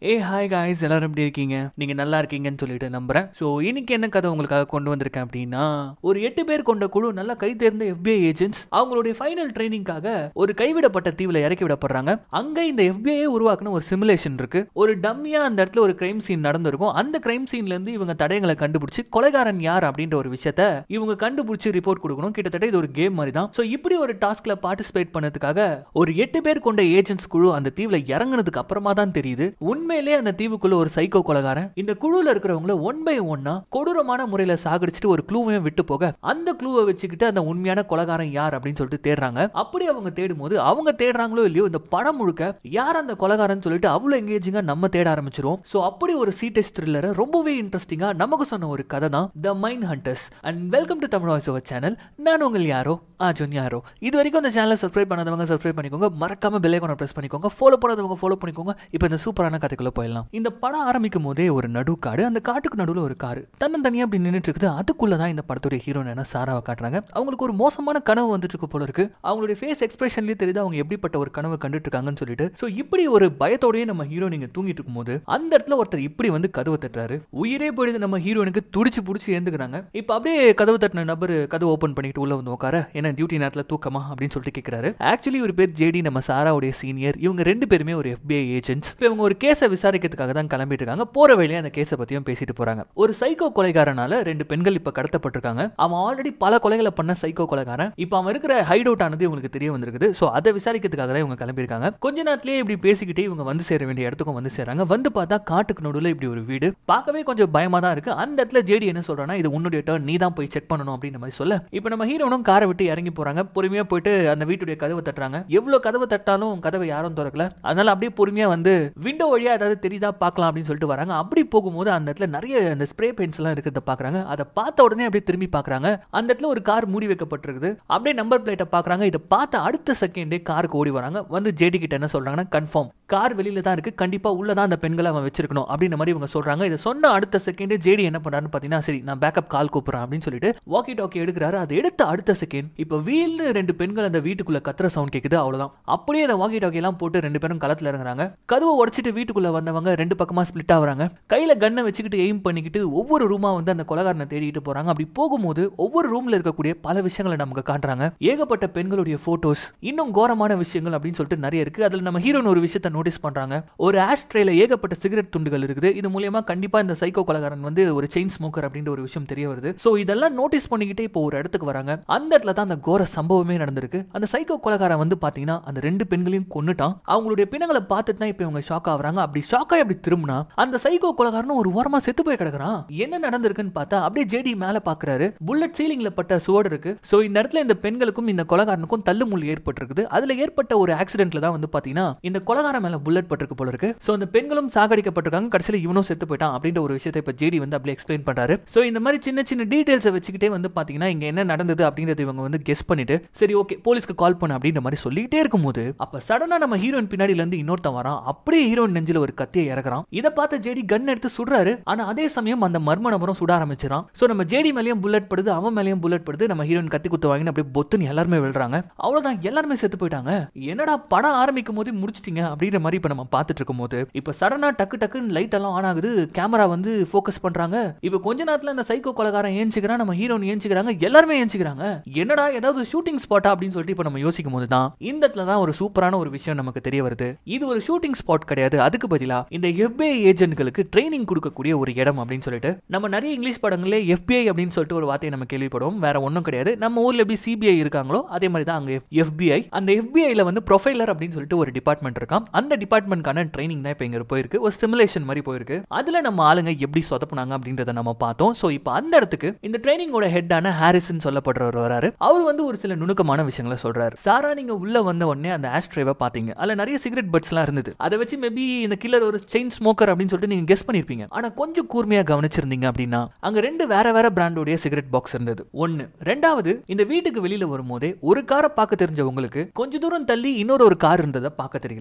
ஏ hi guys எல்லாரும் எப்படி இருக்கீங்க நீங்க நல்லா இருக்கீங்கன்னு சொல்லிட்டு நம்புறேன் ஸோ இன்னைக்கு என்ன கதை உங்களுக்காக கொண்டு வந்திருக்கேன் அப்படின்னா ஒரு எட்டு பேர் கொண்ட குழு நல்லா கை தேர்ந்த FBI ஏஜென்ட்ஸ் அவங்களுடைய ஃபைனல் ட்ரைனிங்காக ஒரு கைவிடப்பட்ட தீவுல இறக்கி விடப்படுறாங்க அங்க இந்த FBI உருவாக்குன ஒரு சிமுலேஷன் இருக்கு ஒரு டம்மியா அந்த இடத்துல ஒரு கிரைம் சீன் நடந்திருக்கும் அந்த கிரைம் சீன்ல இருந்து இவங்க தடயங்களை கண்டுபிடிச்சு கொலைகாரன் யார் அப்படின்ற ஒரு விஷயத்த இவங்க கண்டுபிடிச்சு ரிப்போர்ட் கொடுக்கணும் கிட்டத்தட்ட இது ஒரு கேம் மாதிரி தான் ஸோ இப்படி ஒரு டாஸ்க்ல பார்ட்டிசிபேட் பண்ணதுக்காக ஒரு எட்டு பேர் கொண்ட ஏஜென்ட்ஸ் குழு அந்த தீவுல இறங்குனதுக்கு அப்புறமா தான் தெரியுது உண்மையிலே அந்த தீவுக்குள்ள ஒரு சைக்கோ கொலைகாரன் இந்த குழுல இருக்கிறவங்கள ஒன் பை ஒன்னா கொடூரமான முறையில சாகடிச்சிட்டு ஒரு க்ளூவையும் விட்டு போக அந்த க்ளூவை வச்சுக்கிட்டு அந்த உண்மையான கொலைகாரன் யார் அப்படின்னு சொல்லிட்டு தேடுறாங்க அப்படி அவங்க தேடும் போது அவங்க தேடுறாங்களோ இல்லையோ இந்த படம் முழுக்க யார் அந்த கொலைகாரன் சொல்லிட்டு அவ்வளவு எங்கேஜிங்கா நம்ம தேட ஆரம்பிச்சிரும் ஸோ அப்படி ஒரு சீட்டஸ் த்ரில்லரை ரொம்பவே இன்ட்ரெஸ்டிங்கா நமக்கு சொன்ன ஒரு கதை தான் the mind hunters and welcome to Tamil voice over channel நான் உங்கள் யாரோ ஆஜோன் யாரோ இது வரைக்கும் அந்த சேனலை சப்ஸ்கிரைப் பண்ணாதவங்க சப்ஸ்கிரைப் பண்ணிக்கோங்க மறக்காம பெல் ஐக்கானை பிரஸ் பண்ணிக்கோங்க ஃபாலோ பண்ணாதவங்க ஃபாலோ பண்ணிக்கோங்க இப்போ இந்த சூப்பரான கதைக்குள்ள போயிடலாம் இந்த படம் ஆரம்பிக்கும் போதே ஒரு நடுக்காடு அந்த காட்டுக்கு நடுவில் ஒரு காரு தன்னந்தனியா அப்படி நின்றுட்டு இருக்குது அதுக்குள்ள தான் இந்த படத்துடைய ஹீரோயின் சாராவை காட்டுறாங்க அவங்களுக்கு ஒரு மோசமான கனவு வந்துட்டு இருக்கு போல இருக்கு அவங்களுடைய ஃபேஸ் எக்ஸ்பிரஷன்லயே தெரியுது அவங்க எப்படிப்பட்ட ஒரு கனவு கண்டுட்டு இருக்காங்கன்னு சொல்லிட்டு ஸோ இப்படி ஒரு பயத்தோடயே நம்ம ஹீரோ நீங்க தூங்கிட்டு இருக்கும்போது அந்த இடத்துல ஒருத்தர் இப்படி வந்து கதவை தட்டுறாரு உயிரே போயிடுது நம்ம ஹீரோனுக்கு துடிச்சு புடிச்சு ஏந்துக்கிறாங்க இப்போ அப்படியே கதவு தட்டின நபர் கதவு ஓப்பன் பண்ணிட்டு உள்ள வந்து உட்கார என்ன டியூட்டி நேரத்தில் தூக்கமா அப்படின்னு சொல்லிட்டு கேட்கிறாரு ஆக்சுவலி ஒரு பேர் ஜேடி நம்ம சாராவுடைய சீனியர் இவங்க ரெண்டு பேருமே ஒரு FBI ஏஜென்ட்ஸ் இப்போ இவங்க ஒரு கேஸை விசாரிக்கிறதுக்காக தான் கிளம்பிட்டு இருக்காங்க போற வழியே அந்த கேஸை பத்தியும் பேசிட்டு போறாங்க ஒரு சைக்கோ கொலைகாரனால ரெண்டு பெண்கள் இப்ப கடத்தப்பட்டிருக்காங்க அவன் ஆல்ரெடி பல கொலைகளை பண்ண சைக்கோ கொலைகாரன் இப்போ அவன் இருக்கிற ஹைட் அவுட் ஆனது இவங்களுக்கு தெரிய வந்திருக்குது ஸோ அதை விசாரிக்கிறதுக்காக தான் இவங்க கிளம்பியிருக்காங்க கொஞ்ச நேரத்திலேயே இப்படி பேசிக்கிட்டே இவங்க வந்து சேர வேண்டிய இடத்துக்கும் வந்து சேராங்க வந்து பார்த்தா காட்டுக்கு நடுவில் இப்படி ஒரு வீடு பார்க்கவே கொஞ்சம் பயமா தான் இருக்கு அந்த இடத்துல ஜேடி என்ன சொல்றான்னா இது உன்னுடைய டர்ன் நீ தான் போய் செக் பண்ணணும் அப்படின்ற மாதிரி சொல்ல இப்போ நம்ம ஹீரோனும் காரை விட்டு இறங்கி போறாங்க பொறுமையா போயிட்டு அந்த வீட்டுடைய கதவை தட்டுறாங்க எவ்வளவு கதவை தட்டாலும் கதவை யாரும் திறக்கல அதனால அப்படியே பொறுமையா வந்து விண்டோ வழியா ஏதாவது தெரியுதா பார்க்கலாம் அப்படின்னு சொல்லிட்டு வராங்க அப்படி போகும்போது அந்த இடத்துல நிறைய அந்த ஸ்ப்ரே பெயிண்ட்ஸ் எல்லாம் இருக்கிறத பாக்குறாங்க அதை பார்த்த உடனே அப்படியே திரும்பி பாக்குறாங்க அந்த இடத்துல ஒரு கார் மூடி வைக்கப்பட்டிருக்குது அப்படியே நம்பர் பிளேட்டை பாக்குறாங்க இதை பார்த்த அடுத்த செகண்டே காருக்கு ஓடி வராங்க வந்து ஜேடி கிட்ட என்ன சொல்றாங்கன்னா கன்ஃபார்ம் கார் வெளியில தான் இருக்கு கண்டிப்பா உள்ள தான் அந்த பெண்களை அவன் வச்சிருக்கணும் அப்படின்ற மாதிரி இவங்க சொல்றாங்க இதை சொன்ன அடுத்த செகண்டே ஜேடி என்ன பண்றாருன்னு பாத்தீங்கன்னா சரி நான் பேக்கப் கால் கூப்பிடுறேன் அப்படின்னு சொல்லிட்டு வாக்கி டாக்கி எடுக்கிறாரு அதை எடுத்த அடுத்த செகண்ட் இப்போ வீல்னு ரெண்டு பெண்கள் அந்த வீட்டுக்குள்ள கத்துற சவுண்ட் கேக்குது அவ்வளவுதான் அப்படியே அந்த வாக்கி டாக்கி எல்லாம் போட்டு ரெண்டு பேரும் களத்துல இறங்குறாங்க கதவை உடைச்சிட்டு வீட்டுக்குள்ள வந்தவங்க ரெண்டு பக்கமா ஸ்பிளிட் ஆகுறாங்க கையில கன்னை வச்சுக்கிட்டு எய்ம் பண்ணிக்கிட்டு ஒவ்வொரு ரூமா வந்து அந்த கொலகாரனை தேடிட்டு போறாங்க அப்படி போகும்போது ஒவ்வொரு ரூம்ல இருக்கக்கூடிய பல விஷயங்களை நமக்கு காட்டுறாங்க ஏகப்பட்ட பெண்களுடைய போட்டோஸ் இன்னும் கோரமான விஷயங்கள் அப்படின்னு சொல்லிட்டு நிறைய இருக்கு அதுல நம்ம ஹீரோன் ஒரு விஷயத்த நோட்டீஸ் பண்றாங்க ஒரு ஆஷ் ட்ரேல ஏகப்பட்ட சிகரெட் துண்டுகள் இருக்குது இது மூலியமா கண்டிப்பா இந்த சைக்கோ கொலகாரன் வந்து ஒரு செயின் ஸ்மோக்கர் அப்படின்ற ஒரு விஷயம் தெரிய வருது சோ இதெல்லாம் நோட்டீஸ் பண்ணிக்கிட்டே இப்போ ஒரு இடத்துக்கு வராங்க அந்த இடத்துல தான் அந்த கோர சம்பவமே நடந்திருக்கு அந்த சைக்கோ கொலகாரன் வந்து பாத்தீங்கன்னா அந்த ரெண்டு பெண்களையும் கொன்னுட்டான் அவங்களுடைய பிணங்களை பார்த்துட்டு தான் இப்போ இவங்க ஷாக் ஆகுறாங்க அப்படி ஷாக் ஆகி அப்படி திரும்பினா அந்த சைக்கோ கொலகாரன் ஒரு ஓரமா செத்து போய் கிடக்குறான் என்ன நடந்திருக்குன்னு பார்த்தா அப்படியே ஜேடி மேல பாக்குறாரு புல்லட் சீலிங்ல பட்ட சுவடு இருக்கு சோ இந்த இடத்துல இந்த பெண்களுக்கும் இந்த கொலகாரனுக்கும் தள்ளுமுள் ஏற்பட்டிருக்குது அதுல ஏற்பட்ட ஒரு ஆக்சிடென்ட்ல தான் வந்து பாத்தீங்கன்னா இந்த கொலகாரன் மேல புல்லட் பட்டிருக்கு போல இருக்கு சோ இந்த பெண்களும் சாகடிக்கப்பட்டிருக்காங்க கடைசியில இவனும் செத்து போயிட்டான் அப்படின்ற ஒரு விஷயத்தை இப்ப ஜேடி வந்து அப்படியே எக்ஸ்பிளைன் பண்றாரு சோ இந்த மாதிரி சின்ன சின்ன டீடைல்ஸை வச்சுக்கிட்டே வந்து பாத்தீங்கன்னா இங்க என்ன நடந்தது அப்படிங்கறது இவங்க வந்து கெஸ் பண்ணிட்டு சரி ஓகே போலீஸ்க்கு கால் பண்ண அப்படின்ற மாதிரி சொல்லிட்டே இருக்கும்போது அப்ப சடனா நம்ம ஹீரோயின் பின்னாடில இருந்து இன்னொருத்தன் வரான் அப்படியே ஹீரோயின் நெஞ்சில ஒரு கத்தியை இறக்குறான் இதை பார்த்து ஜேடி கன் எடுத்து சுடுறாரு ஆனா அதே சமயம் அந்த மர்ம நபரும் சுட ஆரம்பிச்சிடான் சோ நம்ம ஜேடி மேலயும் புல்லட் படுது அவன் மேலயும் புல்லட் படுது நம்ம ஹீரோயின் கத்தி குத்து வாங்கின்னு அப்படியே பொத்துன்னு எல்லாருமே விழுறாங்க அவ்வளவுதான் எல்லாருமே செத்து போயிட்டாங்க என்னடா படம் ஆரம்பிக்கும் போது முடிச்சிட்டீங்க அப்படின்ற மாதிரி இப்ப நம்ம பார்த்துட்டு இருக்கும் போது இப்ப சடனா டக்கு டக்குன்னு லைட் எல்லாம் ஆன் ஆகுது கேமரா வந்து ஃபோக்கஸ் பண்றாங்க இப்ப கொஞ்ச நேரத்துல இந்த சைக்கோ கொலகாரன் ஏஞ்சிக்கிறான் நம்ம ஹீரோன் ஏஞ்சிக்கிறாங்க எல்லாருமே ஏஞ்சிக்கிறாங்க என்னடா ஏதாவது ஷூட்டிங் ஸ்பாட்டா அப்படின்னு சொல்லிட்டு இப்ப நம்ம யோசிக்கும் போது தான் இந்த இடத்துல தான் ஒரு சூப்பரான ஒரு விஷயம் நமக்கு தெரிய வருது இது ஒரு ஷூட்டிங் ஸ்பாட் கிடையாது அதுக்கு பதிலா இந்த FBI ஏஜென்ட்களுக்கு ட்ரைனிங் கொடுக்கக்கூடிய ஒரு இடம் அப்படின்னு சொல்லிட்டு நம்ம நிறைய இங்கிலீஷ் படங்களே FBI அப்படின்னு சொல்லிட்டு ஒரு வார்த்தையை நம்ம கேள்விப்படுவோம் வேற ஒன்றும் கிடையாது நம்ம ஊர்ல எப்படி சிபிஐ இருக்காங்களோ அதே மாதிரி தான் அங்க FBI அந்த FBIல வந்து ப்ரொஃபைலர் அப்படின்னு சொல்லிட்டு ஒரு டிபார்ட்மெண்ட் இருக்கான் அந்த டிபார்ட்மெண்ட்கான ட்ரைனிங் தான் இப்போ இங்க போயிருக்கு ஒரு சிமுலேஷன் மாதிரி போயிருக்கு அதுல நம்ம ஆளுங்க எப்படி சொதப்புனாங்க அப்படின்றத நம்ம பார்த்தோம் ஸோ இப்போ அந்த இடத்துக்கு இந்த ட்ரைனிங்கோட ஹெட்டான ஹாரிசன் சொல்லப்படுறவர் வராரு அவர் வந்து ஒரு சில நுணுக்கமான விஷயங்களை சொல்றாரு சாரா நீங்க உள்ள வந்த உடனே அந்த ஆஸ்ட்ரேவை பாத்தீங்க அதுல நிறைய சிகரெட் பட்ஸ்லாம் இருந்தது அதை வச்சு மேபி இந்த கில்லர் ஒரு செயின் ஸ்மோக்கர் அப்படின்னு சொல்லிட்டு நீங்க கெஸ் பண்ணிருப்பீங்க ஆனா கொஞ்சம் கூர்மையா கவனிச்சிருந்தீங்க அப்படின்னா அங்க ரெண்டு வேற வேற பிராண்டோடைய சிகரெட் பாக்ஸ் இருந்தது ஒன்னு ரெண்டாவது இந்த வீட்டுக்கு வெளியில வரும்போதே ஒரு காரை பார்க்க தெரிஞ்ச உங்களுக்கு கொஞ்ச தூரம் தள்ளி இன்னொரு ஒரு கார் இருந்ததை பார்க்க தெரியல இதெல்லாம்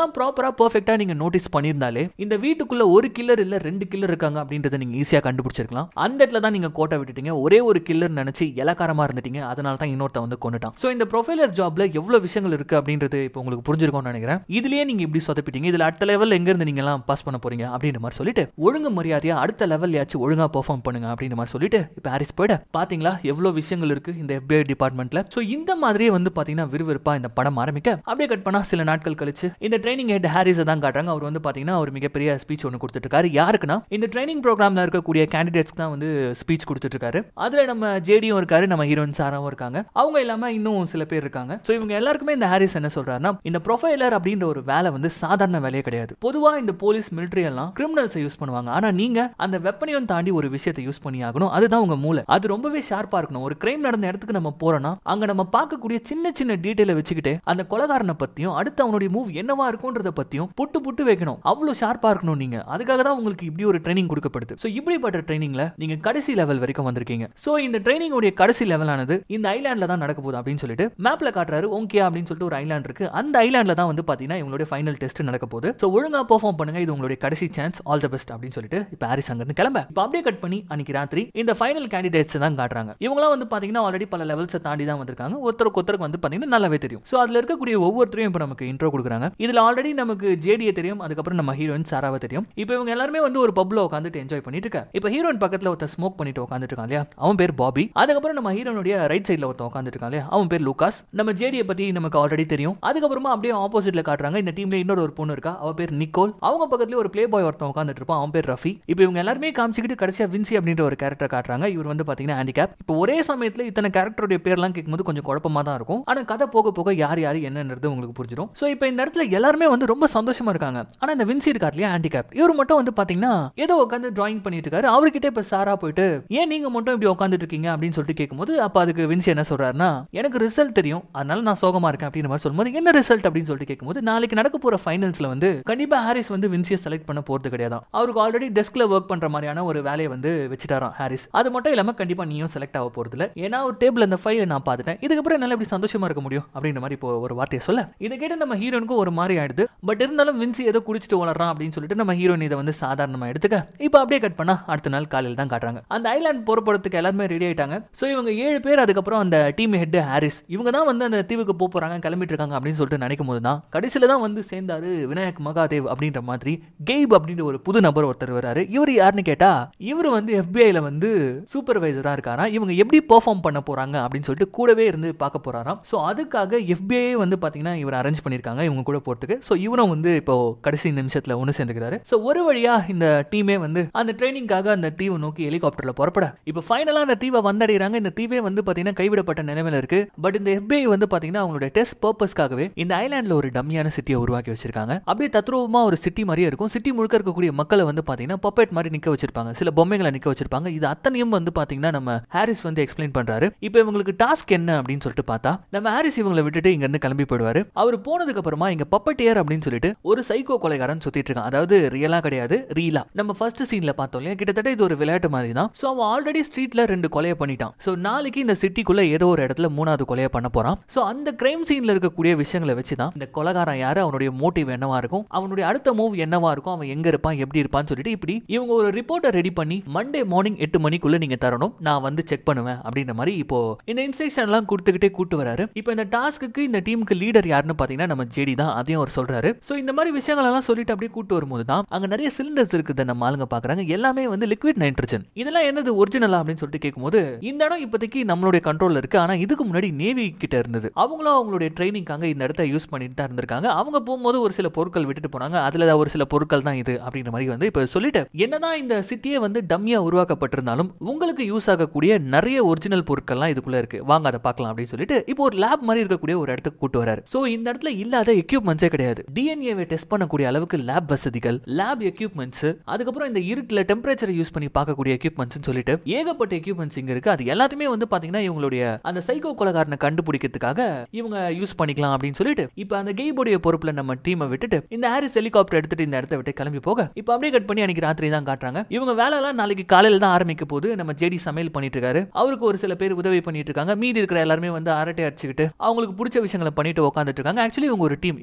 இதெல்லாம் ப்ராப்பரா பெர்ஃபெக்ட்டா நீங்க நோட்டீஸ் பண்ணியிருந்தாலே இந்த வீட்டுக்குள்ள ஒரு கில்லர் இல்ல ரெண்டு கில்லர் இருக்காங்க அப்படின்றத நீங்க ஈஸியா கண்டுபிடிச்சிருக்கலாம் அந்த இடத்துல தான் நீங்க கோட்டை விட்டுட்டீங்க ஒரே ஒரு கில்லர் நினைச்சு இலக்காரமா இருந்துட்டீங்க அதனால தான் இன்னொருத்த வந்து கொண்டுட்டான் சோ இந்த ப்ரொஃபைலர் ஜாப்ல எவ்வளவு விஷயங்கள் இருக்கு அப்படின்றது இப்போ உங்களுக்கு புரிஞ்சிருக்கும்னு நினைக்கிறேன் இதுலயே நீங்க இப்படி சொதப்பிட்டீங்க இதுல அடுத்த லெவல் எங்க இருந்து நீங்க எல்லாம் பாஸ் பண்ண போறீங்க அப்படின்ற மாதிரி சொல்லிட்டு ஒழுங்கு மரியாதையா அடுத்த லெவல்யாச்சும் ஒழுங்கா பெர்ஃபார்ம் பண்ணுங்க அப்படின்ற மாதிரி சொல்லிட்டு இப்போ ஹாரிஸ் போயிட பாத்தீங்களா எவ்வளவு விஷயங்கள் இருக்கு இந்த FBI டிபார்ட்மெண்ட்ல சோ இந்த மாதிரியே வந்து பாத்தீங்கன்னா விறுவிறுப்பா இந்த படம் ஆரம்பிக்க அப்படியே கட் பண்ணா சில நாட்கள் கழிச்சு இந்த ட்ரைனிங் ஹெட் ஹாரிஸை தான் காட்டுறாங்க அவர் வந்து பாத்தீங்கன்னா ஒரு மிகப்பெரிய ஸ்பீச் ஒன்று கொடுத்துட்டு இருக்காரு யாருக்குன்னா இந்த ட்ரைனிங் ப்ரோக்ராம்ல இருக்கக்கூடிய கேண்டிடேட்ஸ்க்கு தான் வந்து ஸ்பீச் கொடுத்துட்டு இருக்காரு அதுல நம்ம ஜேடியும் இருக்காரு நம்ம ஹீரோயின் சாராவும் இருக்காங்க அவங்க இல்லாம இன்னும் சில பேர் இருக்காங்க சோ இவங்க எல்லாருக்குமே இந்த ஹாரிஸ் என்ன சொல்றாருன்னா இந்த ப்ரொஃபைலர் அப்படின்ற ஒரு வேலை வந்து சாதாரண வேலையே கிடையாது பொதுவா இந்த போலீஸ் மிலிட்டரி எல்லாம் கிரிமினல்ஸை யூஸ் பண்ணுவாங்க ஆனா நீங்க அந்த வெப்பனையும் தாண்டி ஒரு விஷயத்தை யூஸ் பண்ணி ஆகணும் அதுதான் உங்க மூளை அது ரொம்பவே ஷார்ப்பா இருக்கணும் ஒரு கிரைம் நடந்த இடத்துக்கு நம்ம போறோம்னா அங்க நம்ம பார்க்கக்கூடிய சின்ன சின்ன டீடைலை வச்சுக்கிட்டு அந்த கொலகாரனை பத்தியும் அடுத்து அவனுடைய மூவ் என்னவா இருக்கும்ன்றத பத்தியும் புட்டு புட்டு வைக்கணும் அவ்வளவு ஷார்ப்பா இருக்கணும் நீங்க அதுக்காக தான் உங்களுக்கு இப்படி ஒரு ட்ரைனிங் கொடுக்கப்படுது சோ இப்படிப்பட்ட ட்ரைனிங்ல நீங்க கடைசி லெவல் வரைக்கும் வந்திருக்கீங்க சோ இந்த ட்ரைனிங் உடைய கடைசி லெவலானது இந்த ஐலாண்ட்ல தான் நடக்க போகுது அப்படின்னு சொல்லிட்டு மேப்ல காட்டுறாரு ஓங்கியா அப்படின்னு சொல்லிட்டு ஒரு ஐலாண்ட் இருக்கு அந்த ஐலாண்ட்ல தான் வந்து பாத்தீங்கன்னா இவங்களுடைய ஃபைனல் டெஸ்ட் நடக்க போகுது சோ ஒழுங்கா பெர்ஃபார்ம் பண்ணுங்க இது உங்களுடைய கடைசி சான்ஸ் ஆல் த பெஸ்ட் அப்படின்னு சொல்லிட்டு இப்போ ஹாரிஸ் அங்க இருந்து கிளம்ப இப்போ அப்படியே கட் பண்ணி அன்னைக்கு ராத்திரி இந்த ஃபைனல் கேண்டிடேட்ஸ் தான் காட்டுறாங்க இவங்களாம் வந்து பாத்தீங்கன்னா ஆல்ரெடி பல லெவல்ஸை தாண்டி தான் வந்திருக்காங்க ஒருத்தருக்கு ஒருத்தருக்கு வந்து பாத்தீங்கன்னா நல்லாவே தெரியும் சோ அதுல இருக்கக்கூடிய ஒவ்வொருத்தரையும் இப்போ நமக்கு இன்ட்ரோ கொடுக்குறாங்க இதுல ஆல்ரெடி நமக்கு ஜேடியை தெரியும் அதுக்கப்புறம் நம்ம ஹீரோயின் சாராவை தெரியும் இப்போ இவங்க எல்லாருமே வந்து ஒரு பப்ல உட்காந்துட்டு என்ஜாய் பண்ணிட்டு இருக்க இப்போ ஹீரோயின் பக்கத்துல ஒருத்தர் ஸ்மோக் பண்ணிட்டு உட்காந்துட்டு இருக்கான் இல்லையா அவன் பேர் பாபி அதுக்கப்புறம் நம்ம ஹீரோனுடைய ரைட் சைடுல ஒருத்தன் உட்காந்துட்டு இருக்கான் இல்லையா அவன் பேர் லூகாஸ் நம்ம ஜேடியை பத்தி நமக்கு ஆல்ரெடி தெரியும் அதுக்கப்புறமா அப்படியே ஆப்போசிட்ல காட்டுறாங்க இந்த டீம்ல இன்னொரு ஒரு பொண்ணு இருக்கா அவ பேர் நிக்கோல் அவங்க பக்கத்துல ஒரு ப்ளே பாய் ஒருத்தன் உட்காந்துட்டு இருப்பான் அவன் பேர் ரஃபி இப்போ இவங்க எல்லாருமே காமிச்சிக்கிட்டு கடைசியா வின்சி அப்படின்ற ஒரு கேரக்டர் காட்டுறாங்க இவர் வந்து பாத்தீங்கன்னா ஹேண்டிகேப் இப்போ ஒரே சமயத்துல இத்தனை கேரக்டருடைய பேர்லாம் கேட்கும்போது கொஞ்சம் குழப்பமா தான் இருக்கும் ஆனா கதை போக போக யார் யார் என்னன்றது உங்களுக்கு புரிஞ்சிடும் சோ இப்போ இந்த இடத்துல எல்லாருமே வந்து ரொம்ப சந்தோஷமா இருக்காங்க ஆனா இந்த வின்சி இருக்கார் இல்லையா ஹேண்டிகேப் இவர் மட்டும் வந்து பாத்தீங்கன்னா ஏதோ உட்காந்து டிராயிங் பண்ணிட்டு இருக்காரு அவர்கிட்ட இப்ப சாரா போயிட்டு ஏன் நீங்க மட்டும் இப்படி உட்காந்துட்டு இருக்கீங்க அப்படின்னு சொல்லிட்டு கேட்கும்போது அப்ப அதுக்கு வின்சி என்ன சொல்றாருன்னா எனக்கு ரிசல்ட் தெரியும் அதனால நான் சோகமா இருக்கேன் அப்படின்னு மாதிரி சொல்லும்போது என்ன ரிசல்ட் அப்படின்னு சொல்லிட்டு கேட்கும்போது நாளைக்கு நடக்க போற ஃபைனல்ஸ்ல வந்து கண்டிப்பா ஹாரிஸ் வந்து வின்சியை செலக்ட் பண்ண போறது கிடையாது அவருக்கு ஆல்ரெடி டெஸ்க்ல ஒர்க் பண்ற மாதிரியான ஒரு வேலையை வந்து வச்சுட்டாராம் ஹாரிஸ் அது மட்டும் இல்லாம கண்டிப்பா நீயும் செலக்ட் ஆக போறது இல்ல ஏன்னா ஒரு டேபிள் அந்த ஃபைலை நான் பார்த்துட்டேன் இதுக்கப்புறம் என்னால இப்படி சந்தோஷமா இருக்க முடியும் அப்படின்ற மாதிரி இப்போ ஒரு வார்த்தையை சொல்ல இதை கேட்டு நம்ம ஹீரோனுக்கும் ஒரு மாதிரி ஆயிடுது பட் இருந்தாலும் வின்சி ஏதோ குடிச்சிட்டு வளர்றான் அப்படின்னு சொல்லிட்டு நம்ம ஹீரோயின் இதை வந்து சாதாரணமா எடுத்துக்க இப்போ அப்படியே கட் பண்ணா அடுத்த நாள் காலையில் தான் காட்டுறாங்க அந்த ஐலாண்ட் புறப்படுறதுக்கு எல்லாருமே ரெடி ஆயிட்டாங்க ஸோ இவங்க ஏழு பேர் அதுக்கப்புறம் அந்த டீம் ஹெட் ஹாரிஸ் இவங்க தான் வந்து அந்த தீவுக்கு போக போறாங்க கிளம்பிட்டு இருக்காங்க அப்படின்னு சொல்லிட்டு நினைக்கும் போது தான் கடைசியில தான் வந்து சேர்ந்தாரு விநாயக் மகாதேவ் அப்படின்ற மாதிரி கெய்ப் அப்படின்ற ஒரு புது நபர் ஒருத்தர் வராரு இவர் யாருன்னு கேட்டா இவர் வந்து எஃபிஐல வந்து சூப்பர்வைசரா இருக்காராம் இவங்க எப்படி பெர்ஃபார்ம் பண்ண போறாங்க அப்படின்னு சொல்லிட்டு கூடவே இருந்து பார்க்க போறாராம் ஸோ அதுக்காக எஃபிஐ வந்து பாத்தீங்கன்னா இவர் அரேஞ்ச் பண்ணியிருக்காங்க இவங்க கூட போறதுக்கு ஸோ இவரும் வந்து இப்போ கடைசி நிமிஷத்துல ஒன்று சேர்ந்துக்கிறாரு ஸோ ஒரு வழியா இந்த டீமே வந்து அந்த ட்ரைனிங்காக அந்த தீவை நோக்கி ஹெலிகாப்டர்ல புறப்பட இப்போ ஃபைனலா அந்த தீவை வந்தடைகிறாங்க இந்த தீவே வந்து பாத்தீங்கன்னா கைவிடப்பட்ட நிலைமையில இருக்கு பட் இந்த எஃபிஐ வந்து பாத்தீங்கன்னா அவங்களோட டெஸ்ட் பர்பஸ்க்காகவே இந்த ஐலாண்ட்ல ஒரு டம்மியான சிட்டியை உருவாக்கி வச்சிருக்காங்க அப்படியே தத்ரூபமா ஒரு சிட்டி மாதிரியே இருக்கும் சிட்டி முழுக்க இருக்கக்கூடிய மக்களை வந்து பாத்தீங்கன்னா பப்பேட் மாதிரி நிக்க வச்சிருப்பாங்க சில பொம்மைகளை நிக்க வச்சிருப்பாங்க இது அத்தனையும் வந்து பாத்தீங்கன்னா நம்ம ஹாரிஸ் வந்து எக்ஸ்பிளைன் பண்றாரு இப்போ இவங்களுக்கு டாஸ்க் என்ன அப்படின்னு சொல்லிட்டு பார்த்தா நம்ம ஹாரிஸ் இவங்களை விட்டுட்டு இங்க இருந்து கிளம்பி போயிடுவாரு அவர் போனதுக்கு அப்புறமா இங்க பப்பட்டியர் அப்படின்னு சொல்லிட்டு ஒரு சைக்கோ கொலைகாரன் சுத்திட்டு இருக்கான் அதாவது ரியலா கிடையாது ரீலா நம்ம ஃபர்ஸ்ட் சீன்ல பார்த்தோம் இல்லையா கிட்டத்தட்ட இது ஒரு விளையாட்டு மாதிரி தான் ஸோ அவன் ஆல்ரெடி ஸ்ட்ரீட்ல ரெண்டு கொலையை பண்ணிட்டான் ஸோ நாளைக்கு இந்த சிட்டிக்குள்ள ஏதோ ஒரு இடத்துல மூணாவது கொலையை பண்ண போறான் ஸோ அந்த கிரைம் சீன்ல இருக்கக்கூடிய விஷயங்களை வச்சு தான் இந்த கொலகாரன் யாரு அவனுடைய மோட்டிவ் என்னவா இருக்கும் அவனுடைய அடுத்த மூவ் என்னவா இருக்கும் அவன் எங்க இருப்பான் எப்படி இருப்பான்னு சொல்லிட்டு இப்படி இவங்க ஒரு ரிப்போர்ட்டை ரெடி பண்ணி மண்டே மார்னிங் எட்டு மணிக்குள்ள நீங்க தரணும் நான் வந்து செக் பண்ணுவேன் அப்படின்ற மாதிரி இப்போ இந்த இன்ஸ்ட்ரக்ஷன் எல்லாம் கொடுத்துக்கிட்டே கூட்டு வராரு இப்போ இந்த டாஸ்க்கு இந்த டீமுக்கு லீடர் யாருன்னு பாத்தீங்கன்னா நம்ம ஜேடி தான் அதையும் அவர் சொல்றாரு ஸோ இந்த மாதிரி விஷயங்கள் எல்லாம் சொல்லிட்டு அப்படியே கூட்டு வரும்போது தான் அங்க நிறைய சிலிண்டர்ஸ் இருக்குது நம்ம ஆளுங்க பாக்குறாங்க எல்லாமே வந்து லிக்விட் நைட்ரஜன் இதெல்லாம் என்னது ஒரிஜினலா அப்படின்னு சொல்லிட்டு கேட்கும்போது இந்த இடம் இப்போதைக்கு நம்மளுடைய கண்ட்ரோல்ல இருக்கு ஆனா இதுக்கு முன்னாடி நேவி கிட்ட இருந்தது அவங்களும் அவங்களுடைய ட்ரைனிங்காக இந்த இடத்த யூஸ் பண்ணிட்டு தான் இருந்திருக்காங்க அவங்க போகும்போது ஒரு சில பொருட்கள் விட்டுட்டு போனாங்க அதுல ஒரு சில பொருட்கள் தான் இது அப்படின்ற மாதிரி வந்து இப்போ சொல்லிட்டு என்னதான் இந்த சிட்டியே வந்து டம்மியா உருவாக்கப்பட்டிருந்தாலும் உங்களுக்கு யூஸ் ஆகக்கூடிய நிறைய ஒரிஜினல் பொருட்கள்லாம் இதுக்குள்ள இருக்கு வாங்க அதை பார்க்கலாம் அப்படின்னு சொல்லிட்டு இப்போ ஒரு லேப் மாதிரி இருக்கக்கூடிய ஒரு இடத்துக்கு கூட்டு வராரு சோ இந்த இடத்துல இல்லாத எக்யூப்மெண்ட்ஸே கிடையாது டிஎன்ஏவை டெஸ்ட் பண்ணக்கூடிய அளவுக்கு லேப் வசதிகள் லேப் எக்யூப்மெண்ட்ஸ் அதுக்கப்புறம் இந்த இருட்டுல டெம்பரேச்சரை யூஸ் பண்ணி பார்க்கக்கூடிய எக்யூப்மெண்ட்ஸ் சொல்லிட்டு ஏகப்பட்ட எக்யூப்மெண்ட்ஸ் இங்க இருக்கு அது எல்லாத்தையுமே வந்து பாத்தீங்கன்னா இவங்களுடைய அந்த சைக்கோ கொலகாரனை கண்டுபிடிக்கிறதுக்காக இவங்க யூஸ் பண்ணிக்கலாம் அப்படின்னு சொல்லிட்டு இப்போ அந்த கெய்போடைய பொறுப்புல நம்ம டீமை விட்டுட்டு இந்த ஹாரிஸ் ஹெலிகாப்டர் எடுத்துட்டு இந்த இடத்த விட்டு கிளம்பி போக இப்போ அப்படியே கட் பண்ணி அன்னைக்கு ராத்திரி தான் காட்டுறாங்க இவங்க வேலையெல்லாம் நாளைக்கு காலையில தான் ஆரம்பிக்க போது நம்ம ஜெடி சமையல் பண்ணிட்டு இருக்காரு அவருக்கு ஒரு சில பேர் உதவி பண்ணிட்டு இருக்காங்க மீதி இருக்கிற எல்லாருமே வந்து அரட்டை அடிச்சுக்கிட்டு அவங்களுக்கு பிடிச்ச விஷயங்களை பண்ணிட்டு உட்காந்துட்டு இருக்காங்க ஆக்சுவலி இவங்க ஒரு டீம் இவங்க ஒரு சில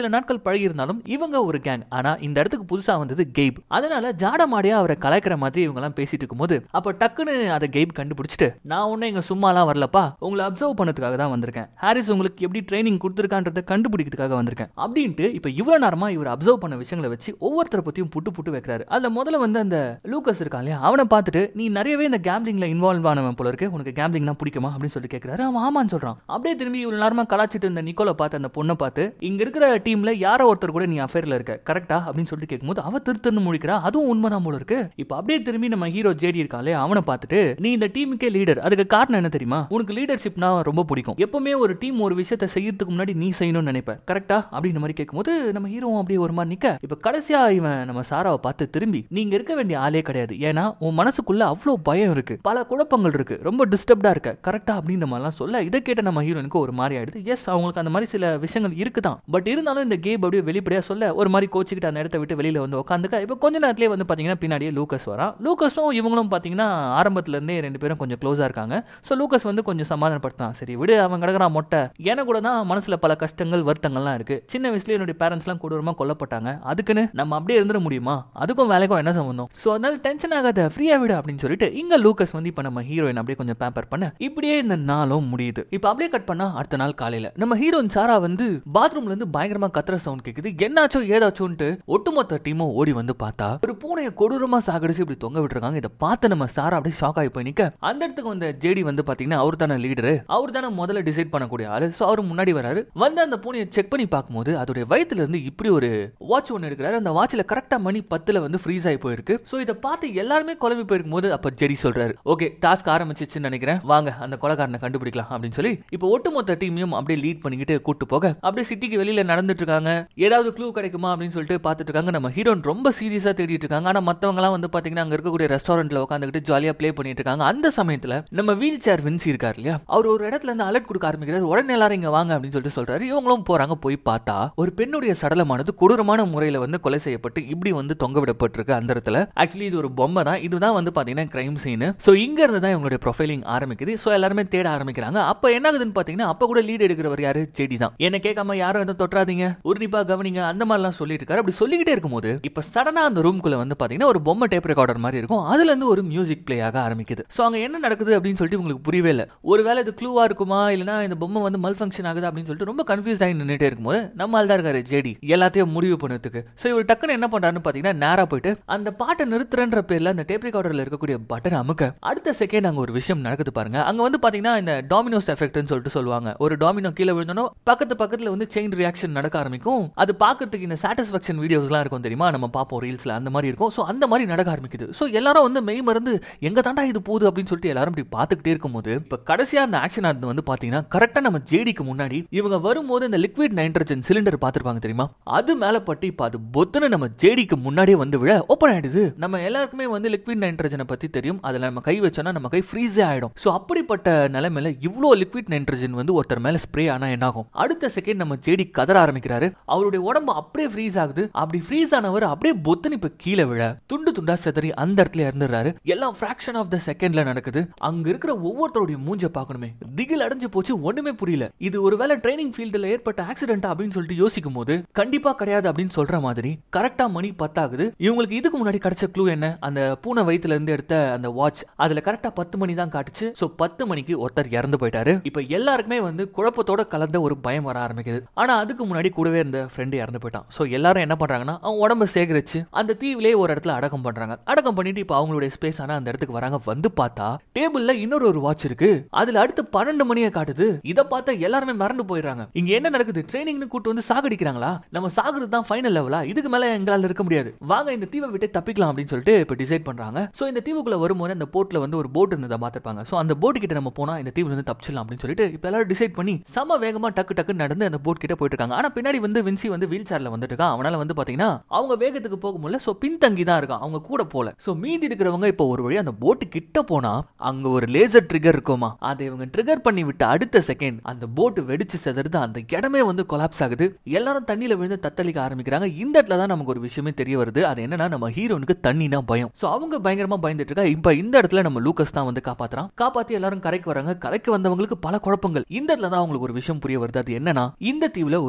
நாட்கள் பழகி இருந்தாலும் இவங்க ஒரு கேங் ஆனா இந்த இடத்துக்கு புதுசா வந்தது கெய்ப் அதனால ஜாட மாடியா அவரை கலாய்க்கிற மாதிரி இவங்க எல்லாம் பேசிட்டு இருக்கும்போது அப்ப டக்குன்னு அதை கெய்ப் கண்டுபிடிச்சிட்டு நான் ஒன்னும் இங்க சும்மாலாம் வரலப்பா உங்களை அப்சர்வ் பண்ணதுக்காக தான் வந்திருக்கேன் ஹாரிஸ் உங்களுக்கு எப்படி ட்ரைனிங் கொடுத்துருக்கான்றதை கண்டுபிடிக்கிறதுக்காக வந்திருக்கேன் அப்படின்ட்டு இப்ப இவ்வளவு நேரமா இவர் அப்சர்வ் பண்ண விஷயங்களை வச்சு ஒவ்வொருத்தரை பத்தியும் புட்டு புட்டு வைக்கிறாரு அதுல முதல்ல வந்து அந்த லூக்கஸ் இருக்கான் இல்லையா அவனை பார்த்துட்டு நீ நிறையவே இந்த கேம்லிங்ல இன்வால்வ் ஆனவன் போல இருக்கு உனக்கு கேம்லிங்னா பிடிக்குமா அப்படின்னு சொல்லி கேட்கிறாரு அவன் ஆமான்னு சொல்றான் அப்படியே திரும்பி இவ்வளவு நேரமா கலாச்சிட்டு இருந்த நிக்கோலை பார்த்து அந்த பொண்ணை பார்த்து இங்க இருக்கிற டீம்ல யாரோ ஒருத்தர் கூட நீ அஃபேர்ல இருக்க கரெக்டா அப்படின்னு சொல்லிட்டு கேட்கும்போது அவ திருத்தன்னு முடிக்கிறா அதுவும் உண்மைதான் போல இருக்கு இப்போ அப்படியே திரும்பி நம்ம ஹீரோ ஜேடி இருக்கான்லே அவனை பார்த்துட்டு நீ இந்த டீமுக்கே லீடர் அதுக்கு காரணம் என்ன தெரியுமா உனக்கு லீடர்ஷிப்னா ரொம்ப பிடிக்கும் எப்பவுமே ஒரு டீம் ஒரு விஷயத்தை செய்யறதுக்கு முன்னாடி நீ செய்யணும்னு நினைப்ப கரெக்டா அப்படின்ற மாதிரி கேட்கும்போது நம்ம ஹீரோ அப்படியே ஒரு மாதிரி நிக்க இப்ப கடைசியா இவன் நம்ம சாராவை பார்த்து திரும்பி நீங்க இருக்க வேண்டிய ஆளே கிடையாது ஏன்னா உன் மனசுக்குள்ள அவ்வளோ பயம் இருக்கு பல குழப்பங்கள் இருக்கு ரொம்ப டிஸ்டர்ப்டா இருக்க கரெக்டா அப்படின்ற மாதிரிலாம் சொல்ல இதை கேட்ட நம்ம ஹீரோனுக்கு ஒரு மாதிரி ஆயிடுது எஸ் அவங்களுக்கு அந்த மாதிரி சில விஷயங்கள் இருக்குதான் பட் இருந்தாலும் இந்த கேப் அப்படியே வெளிப்படையா சொல்ல ஒரு மாதிரி கோச்சிக்கிட்டு அந்த இடத்த விட்டு வெளியில வந்து உட்காந்துக்க இப்போ கொஞ்ச நேரத்திலே வந்து பாத்தீங்கன்னா பின்னாடியே லூக்கஸ் வரான் லூக்கஸும் இவங்களும் பாத்தீங்கன்னா ஆரம்பத்துல இருந்தே ரெண்டு பேரும் கொஞ்சம் க்ளோஸா இருக்காங்க ஸோ லூக்கஸ் வந்து கொஞ்சம் சமாதானப்படுத்தான் சரி விடு அவன் கிடக்குறான் மொட்டை எனக்கு கூட தான் மனசுல பல கஷ்டங்கள் வருத்தங்கள்லாம் இருக்கு சின்ன வயசுல என்னுடைய பேரண்ட்ஸ்லாம் கொடூரமா கொல்லப்பட்டாங்க அதுக்குன்னு நம்ம அப்படியே இருந்துட முடியுமா அதுக்கும் வேலைக்கும் என்ன சம்பந்தம் ஸோ அதனால டென்ஷன் ஆகாத ஃப்ரீயா விடு அப்படின்னு சொல்லிட்டு இங்க லூக்கஸ் வந்து இப்போ நம்ம ஹீரோயின் அப்படியே கொஞ்சம் பேம்பர் பண்ண இப்படியே இந்த நாளும் முடியுது இப்போ அப்படியே கட் பண்ணா அடுத்த நாள் காலையில நம்ம ஹீரோயின் சாரா வந்து பாத்ரூம்ல இருந்து பயங்கரமா கத்துற சவுண்ட் கேக்குது என்னாச்சோ ஏதாச்சோன்ட்டு ஒட்டுமொத்த டீமும் ஓடி வந்து பார்த்தா ஒரு பூனையை கொடூரமா சாகடிச்சு இப்படி தொங்க விட்டுருக்காங்க இதை பார்த்து நம்ம சாரா அப்படியே ஷாக் ஆகி போய் நிக்க அந்த இடத்துக்கு வந்த ஜேடி வந்து பாத்தீங்கன்னா அவர் தானே லீடர் அவர் தானே முதல்ல டிசைட் பண்ணக்கூடிய ஆளு ஸோ அவர் முன்னாடி வராரு வந்து அந்த பூனையை செக் பண்ணி பார்க்கும்போது அதோடைய வயித்துல இருந்து இப்படி ஒரு வாட்ச் ஒன்று எடுக்கிறாரு அந்த வாட்ச்ல கரெக்டா மணி பத்துல வந்து ஃப்ரீஸ் ஆகி போயிருக்கு ஸோ இதை பார்த்து எல்லாருமே குழம்பி போயிருக்கும் போது அப்ப ஜெடி சொல்றாரு ஓகே டாஸ்க் ஆரம்பிச்சிச்சுன்னு நினைக்கிறேன் வாங்க அந்த கொலகாரனை கண்டுபிடிக்கலாம் அப்படின்னு சொல்லி இப்போ ஒட்டுமொத்த டீமையும் அப்படியே லீட் பண்ணிக்கிட்டு கூட்டு போக அப்படியே சிட்டிக்கு வெளியில நடந்துட்டு இருக்காங்க ஏதாவது க்ளூ கிடைக்குமா அப்படின்னு சொல்லிட்டு பார்த்துட்டு இருக்காங்க நம்ம ஹீரோன் ரொம்ப சீரியஸா தேடிட்டு இருக்காங்க ஆனா மத்தவங்கலாம் வந்து பாத்தீங்கன்னா அங்க இருக்கக்கூடிய ரெஸ்டாரண்ட்ல உட்காந்துக்கிட்டு ஜாலியா ப்ளே பண்ணிட்டு இருக்காங்க அந்த சமயத்துல நம்ம வீல் சேர் வின்சி இருக்காரு இல்லையா அவர் ஒரு இடத்துல இருந்து அலர்ட் கொடுக்க ஆரம்பிக்கிறார் உடனே எல்லாரும் இங்க வாங்க அப்படின்னு சொல்லிட்டு சொல்றாரு இவங்களும் போறாங்க போய் பார்த்தா ஒரு பெண்ணுடைய சடலமானது கொடூரமான முறையில வந்து கொலை செய்யப்பட்டு இப்படி வந்து தொங்க விடப்பட்டிருக்கு அந்த இடத்துல ஆக்சுவலி இது ஒரு பொம்மை தான் இதுதான் வந்து பாத்தீங்கன்னா கிரைம் சீன் சோ இங்க இருந்து தான் இவங்களுடைய ப்ரொஃபைலிங் ஆரம்பிக்குது சோ எல்லாருமே தேட ஆரம்பிக்கிறாங்க அப்ப என்ன ஆகுதுன்னு பாத்தீங்கன்னா அப்ப கூட லீட் எடுக்கிறவர் யாரு செடி தான் என்ன கேட்காம யாரும் எதுவும் தொற்றாதீங்க உன்னிப்பா கவனிங்க அந்த மாதிரிலாம் சொல்லிட்டு இருக்காரு அப்படி சொல்லிக்கிட்டே இருக்கும்போது இப்ப சடனா அந்த ரூம்குள்ள வந்து பாத்தீங்கன்னா ஒரு பொம்மை டேப் ரெக்கார்டர் மாதிரி இருக்கும் அதுல இருந்து ஒரு மியூசிக் பிளே ஆக ஆரம்பிக்குது சோ அங்க என்ன நடக்குது அப்படின்னு சொல்லிட்டு உங்களுக்கு புரியவே இல்லை ஒருவேளை இது க்ளூவா இருக்குமா இல்லனா இந்த பொம்மை வந்து மல் ஃபங்க்ஷன் ஆகுது அப்படின்னு சொல்லிட்டு ரொம்ப கன்ஃபியூஸ் ஆகி நின்னுட்டே இருக்கும்போது நம்ம ஆள் தான் இருக்காரு ஜேடி எல்லாத்தையும் முடிவு பண்ணதுக்கு சோ இவர் டக்குன்னு என்ன பண்றாருன்னு பாத்தீங்கன்னா நேரா போயிட்டு அந்த பாட்டை நிறுத்துறன்ற பேர்ல அந்த டேப் ரெக்கார்டர்ல இருக்கக்கூடிய பட்டன் அமுக்க அடுத்த செகண்ட் அங்க ஒரு விஷயம் நடக்குது பாருங்க அங்க வந்து பாத்தீங்கன்னா இந்த டாமினோஸ் எஃபெக்ட்னு சொல்லிட்டு சொல்லுவாங்க ஒரு டாமினோ கீழே விழுந்தோம் பக்கத்து பக்கத்துல வந்து செயின் ரியாக்ஷன் நடக்க ஆரம்பிக்கும் அது பார்க்கறதுக்கு இந்த சாட்டிஸ்ஃபேக்ஷன் வீடியோஸ்லாம் இருக்கும் தெரியுமா நம்ம பார்ப்போம் ரீல்ஸ்ல அந்த மாதிரி இருக்கும் ஸோ அந்த மாதிரி நடக்க ஆரம்பிக்குது ஸோ எல்லாரும் வந்து மெய் மறந்து எங்க தாண்டா இது போகுது அப்படின்னு சொல்லிட்டு எல்லாரும் இப்படி பார்த்துக்கிட்டே இருக்கும்போது இப்போ கடைசியா அந்த ஆக்ஷன் ஆனது வந்து பாத்தீங்கன்னா கரெக்டா நம்ம ஜேடிக்கு முன்னாடி இவங்க வரும்போது இந்த லிக்விட் நைட்ரஜன் சிலிண்டர் பார்த்திருப்பாங்க தெரியுமா அது மேல பட்டு இப்போ அது பொத்துன்னு நம்ம ஜேடிக்கு முன்னாடியே வந்து விழ ஓப்பன் ஆயிடுது நம்ம எல்லாருக்குமே வந்து லிக்விட் நைட்ரஜனை பத்தி தெரியும் அதுல நம்ம கை வச்சோம்னா நம்ம கை ஃப்ரீஸே ஆயிடும் ஸோ அப்படிப்பட்ட நிலைமையில இவ்வளோ லிக்விட் நைட்ரஜன் வந்து ஒருத்தர் மேல ஸ்ப்ரே ஆனா என்ன ஆகும் அடுத்த செகண்ட் நம்ம ஜேடி கதற ஆரம்பிக்கிறாரு அவருடைய உடம்பு அப்படியே ஃப்ரீஸ் ஆகுது அப்படி ஃப்ரீஸ் ஆனவர் அப்படியே பொத்துன்னு இப்ப கீழே விழ துண்டு துண்டா செதறி அந்த இடத்துல இறந்துடுறாரு எல்லாம் ஃபிராக்ஷன் ஆஃப் த செகண்ட்ல நடக்குது அங்க இருக்கிற ஒவ்வொருத்தருடைய மூஞ்ச பார்க்கணுமே திகில் அடைஞ்சு போச்சு ஒண்ணுமே புரியல இது ஒருவேளை ட்ரைனிங் ஃபீல்டுல ஏற்பட்ட ஆக்சிடென்ட் அப்படின்னு சொல்லிட்டு யோசிக்கும் போது கண்டிப்பா கிடையாது அப்படின்னு சொல்ற மாதிரி கரெக்டா மணி பத்தாகுது இவங்களுக்கு இதுக்கு முன்னாடி கிடைச்ச க்ளூ என்ன அந்த பூனை வயித்துல இருந்து எடுத்த அந்த வாட்ச் அதுல கரெக்டா பத்து மணி தான் காட்டுச்சு சோ பத்து மணிக்கு ஒருத்தர் இறந்து போயிட்டாரு இப்ப எல்லாருக்குமே வந்து குழப்பத்தோட கலந்த ஒரு பயம் வர ஆரம்பிக்குது ஆனா அதுக்கு முன்னாடி கூடவே இருந்த ஃப்ரெண்டு இறந்து போயிட்டான் சோ எல்லாரும் என்ன பண்றாங்கன்னா அவன் உடம்ப சேகரிச்சு அந்த தீவிலே ஒரு இடத்துல அடக்கம் பண்றாங்க அடக்கம் பண்ணிட்டு இப்ப அவங்களுடைய ஸ்பேஸ் ஆனா அந்த இடத்துக்கு வராங்க வந்து பார்த்தா டேபிள்ல இன்னொரு ஒரு வாட்ச் இருக்கு அதுல அடுத்து பன்னெண்டு மணியை காட்டுது இதை பார்த்தா எல்லாருமே மறந்து போயிடுறாங்க இங்க என்ன நடக்குது ட்ரைனிங்னு கூட்டு வந்து சாகடிக்கிறாங்களா நம்ம சாகுறது தான் ஃபைனல் லெவலா இதுக்கு மேல எங்களால இருக்க முடியாது வாங்க இந்த தீவை விட்டு தப்பிக்கலாம் அப்படின்னு சொல்லிட்டு இப்ப டிசைட் பண்றாங்க சோ இந்த தீவுக்குள்ள வரும்போது அந்த போட்ல வந்து ஒரு போட் இருந்ததை பார்த்திருப்பாங்க சோ அந்த போட் கிட்ட நம்ம போனா இந்த தீவுல இருந்து தப்பிச்சிடலாம் அப்படின்னு சொல்லிட்டு இப்ப எல்லாரும் டிசைட் பண்ணி சம வேகமா டக்கு டக்கு நடந்து அந்த போட் கிட்ட போயிட்டு இருக்காங்க ஆனா பின்னாடி வந்து வின்சி வந்து வீல் சேர்ல வந்துட்டு இருக்கான் அவனால வந்து பாத்தீங்கன்னா அவங்க வேகத்துக்கு போக முடியல சோ பின்தங்கி தான் இருக்கான் அவங்க கூட போல சோ மீதி இருக்கிறவங்க இப்போ ஒரு வழி அந்த போட்டு கிட்ட போனா அங்க ஒரு லேசர் ட்ரிகர் இருக்குமா அதை இவங்க ட்ரிகர் பண்ணி விட்ட அடுத்த செகண்ட் அந்த போட்டு வெடிச்சு செதறது அந்த இடமே வந்து கொலாப்ஸ் ஆகுது எல்லாரும் தண்ணியில விழுந்து தத்தளிக்க ஆரம்பிக்கிறாங்க இந்த இடத்துல தான் நமக்கு ஒரு விஷயமே தெரிய வருது அது என்னன்னா நம்ம ஹீரோனுக்கு தண்ணினா பயம் சோ அவங்க பயங்கரமா பயந்துட்டு இருக்கா இப்ப இந்த இடத்துல நம்ம லூக்கஸ் தான் வந்து காப்பாத்துறான் காப்பாத்தி எல்லாரும் கரைக்கு வராங்க கரைக்கு வந்தவங்களுக்கு பல குழப்பங்கள் இந்த இடத்துல தான் அவங்களுக்கு ஒரு விஷயம் புரிய வருது அது என்னன்னா இந்த தீவுல ஒரு ரியல் கில்லர்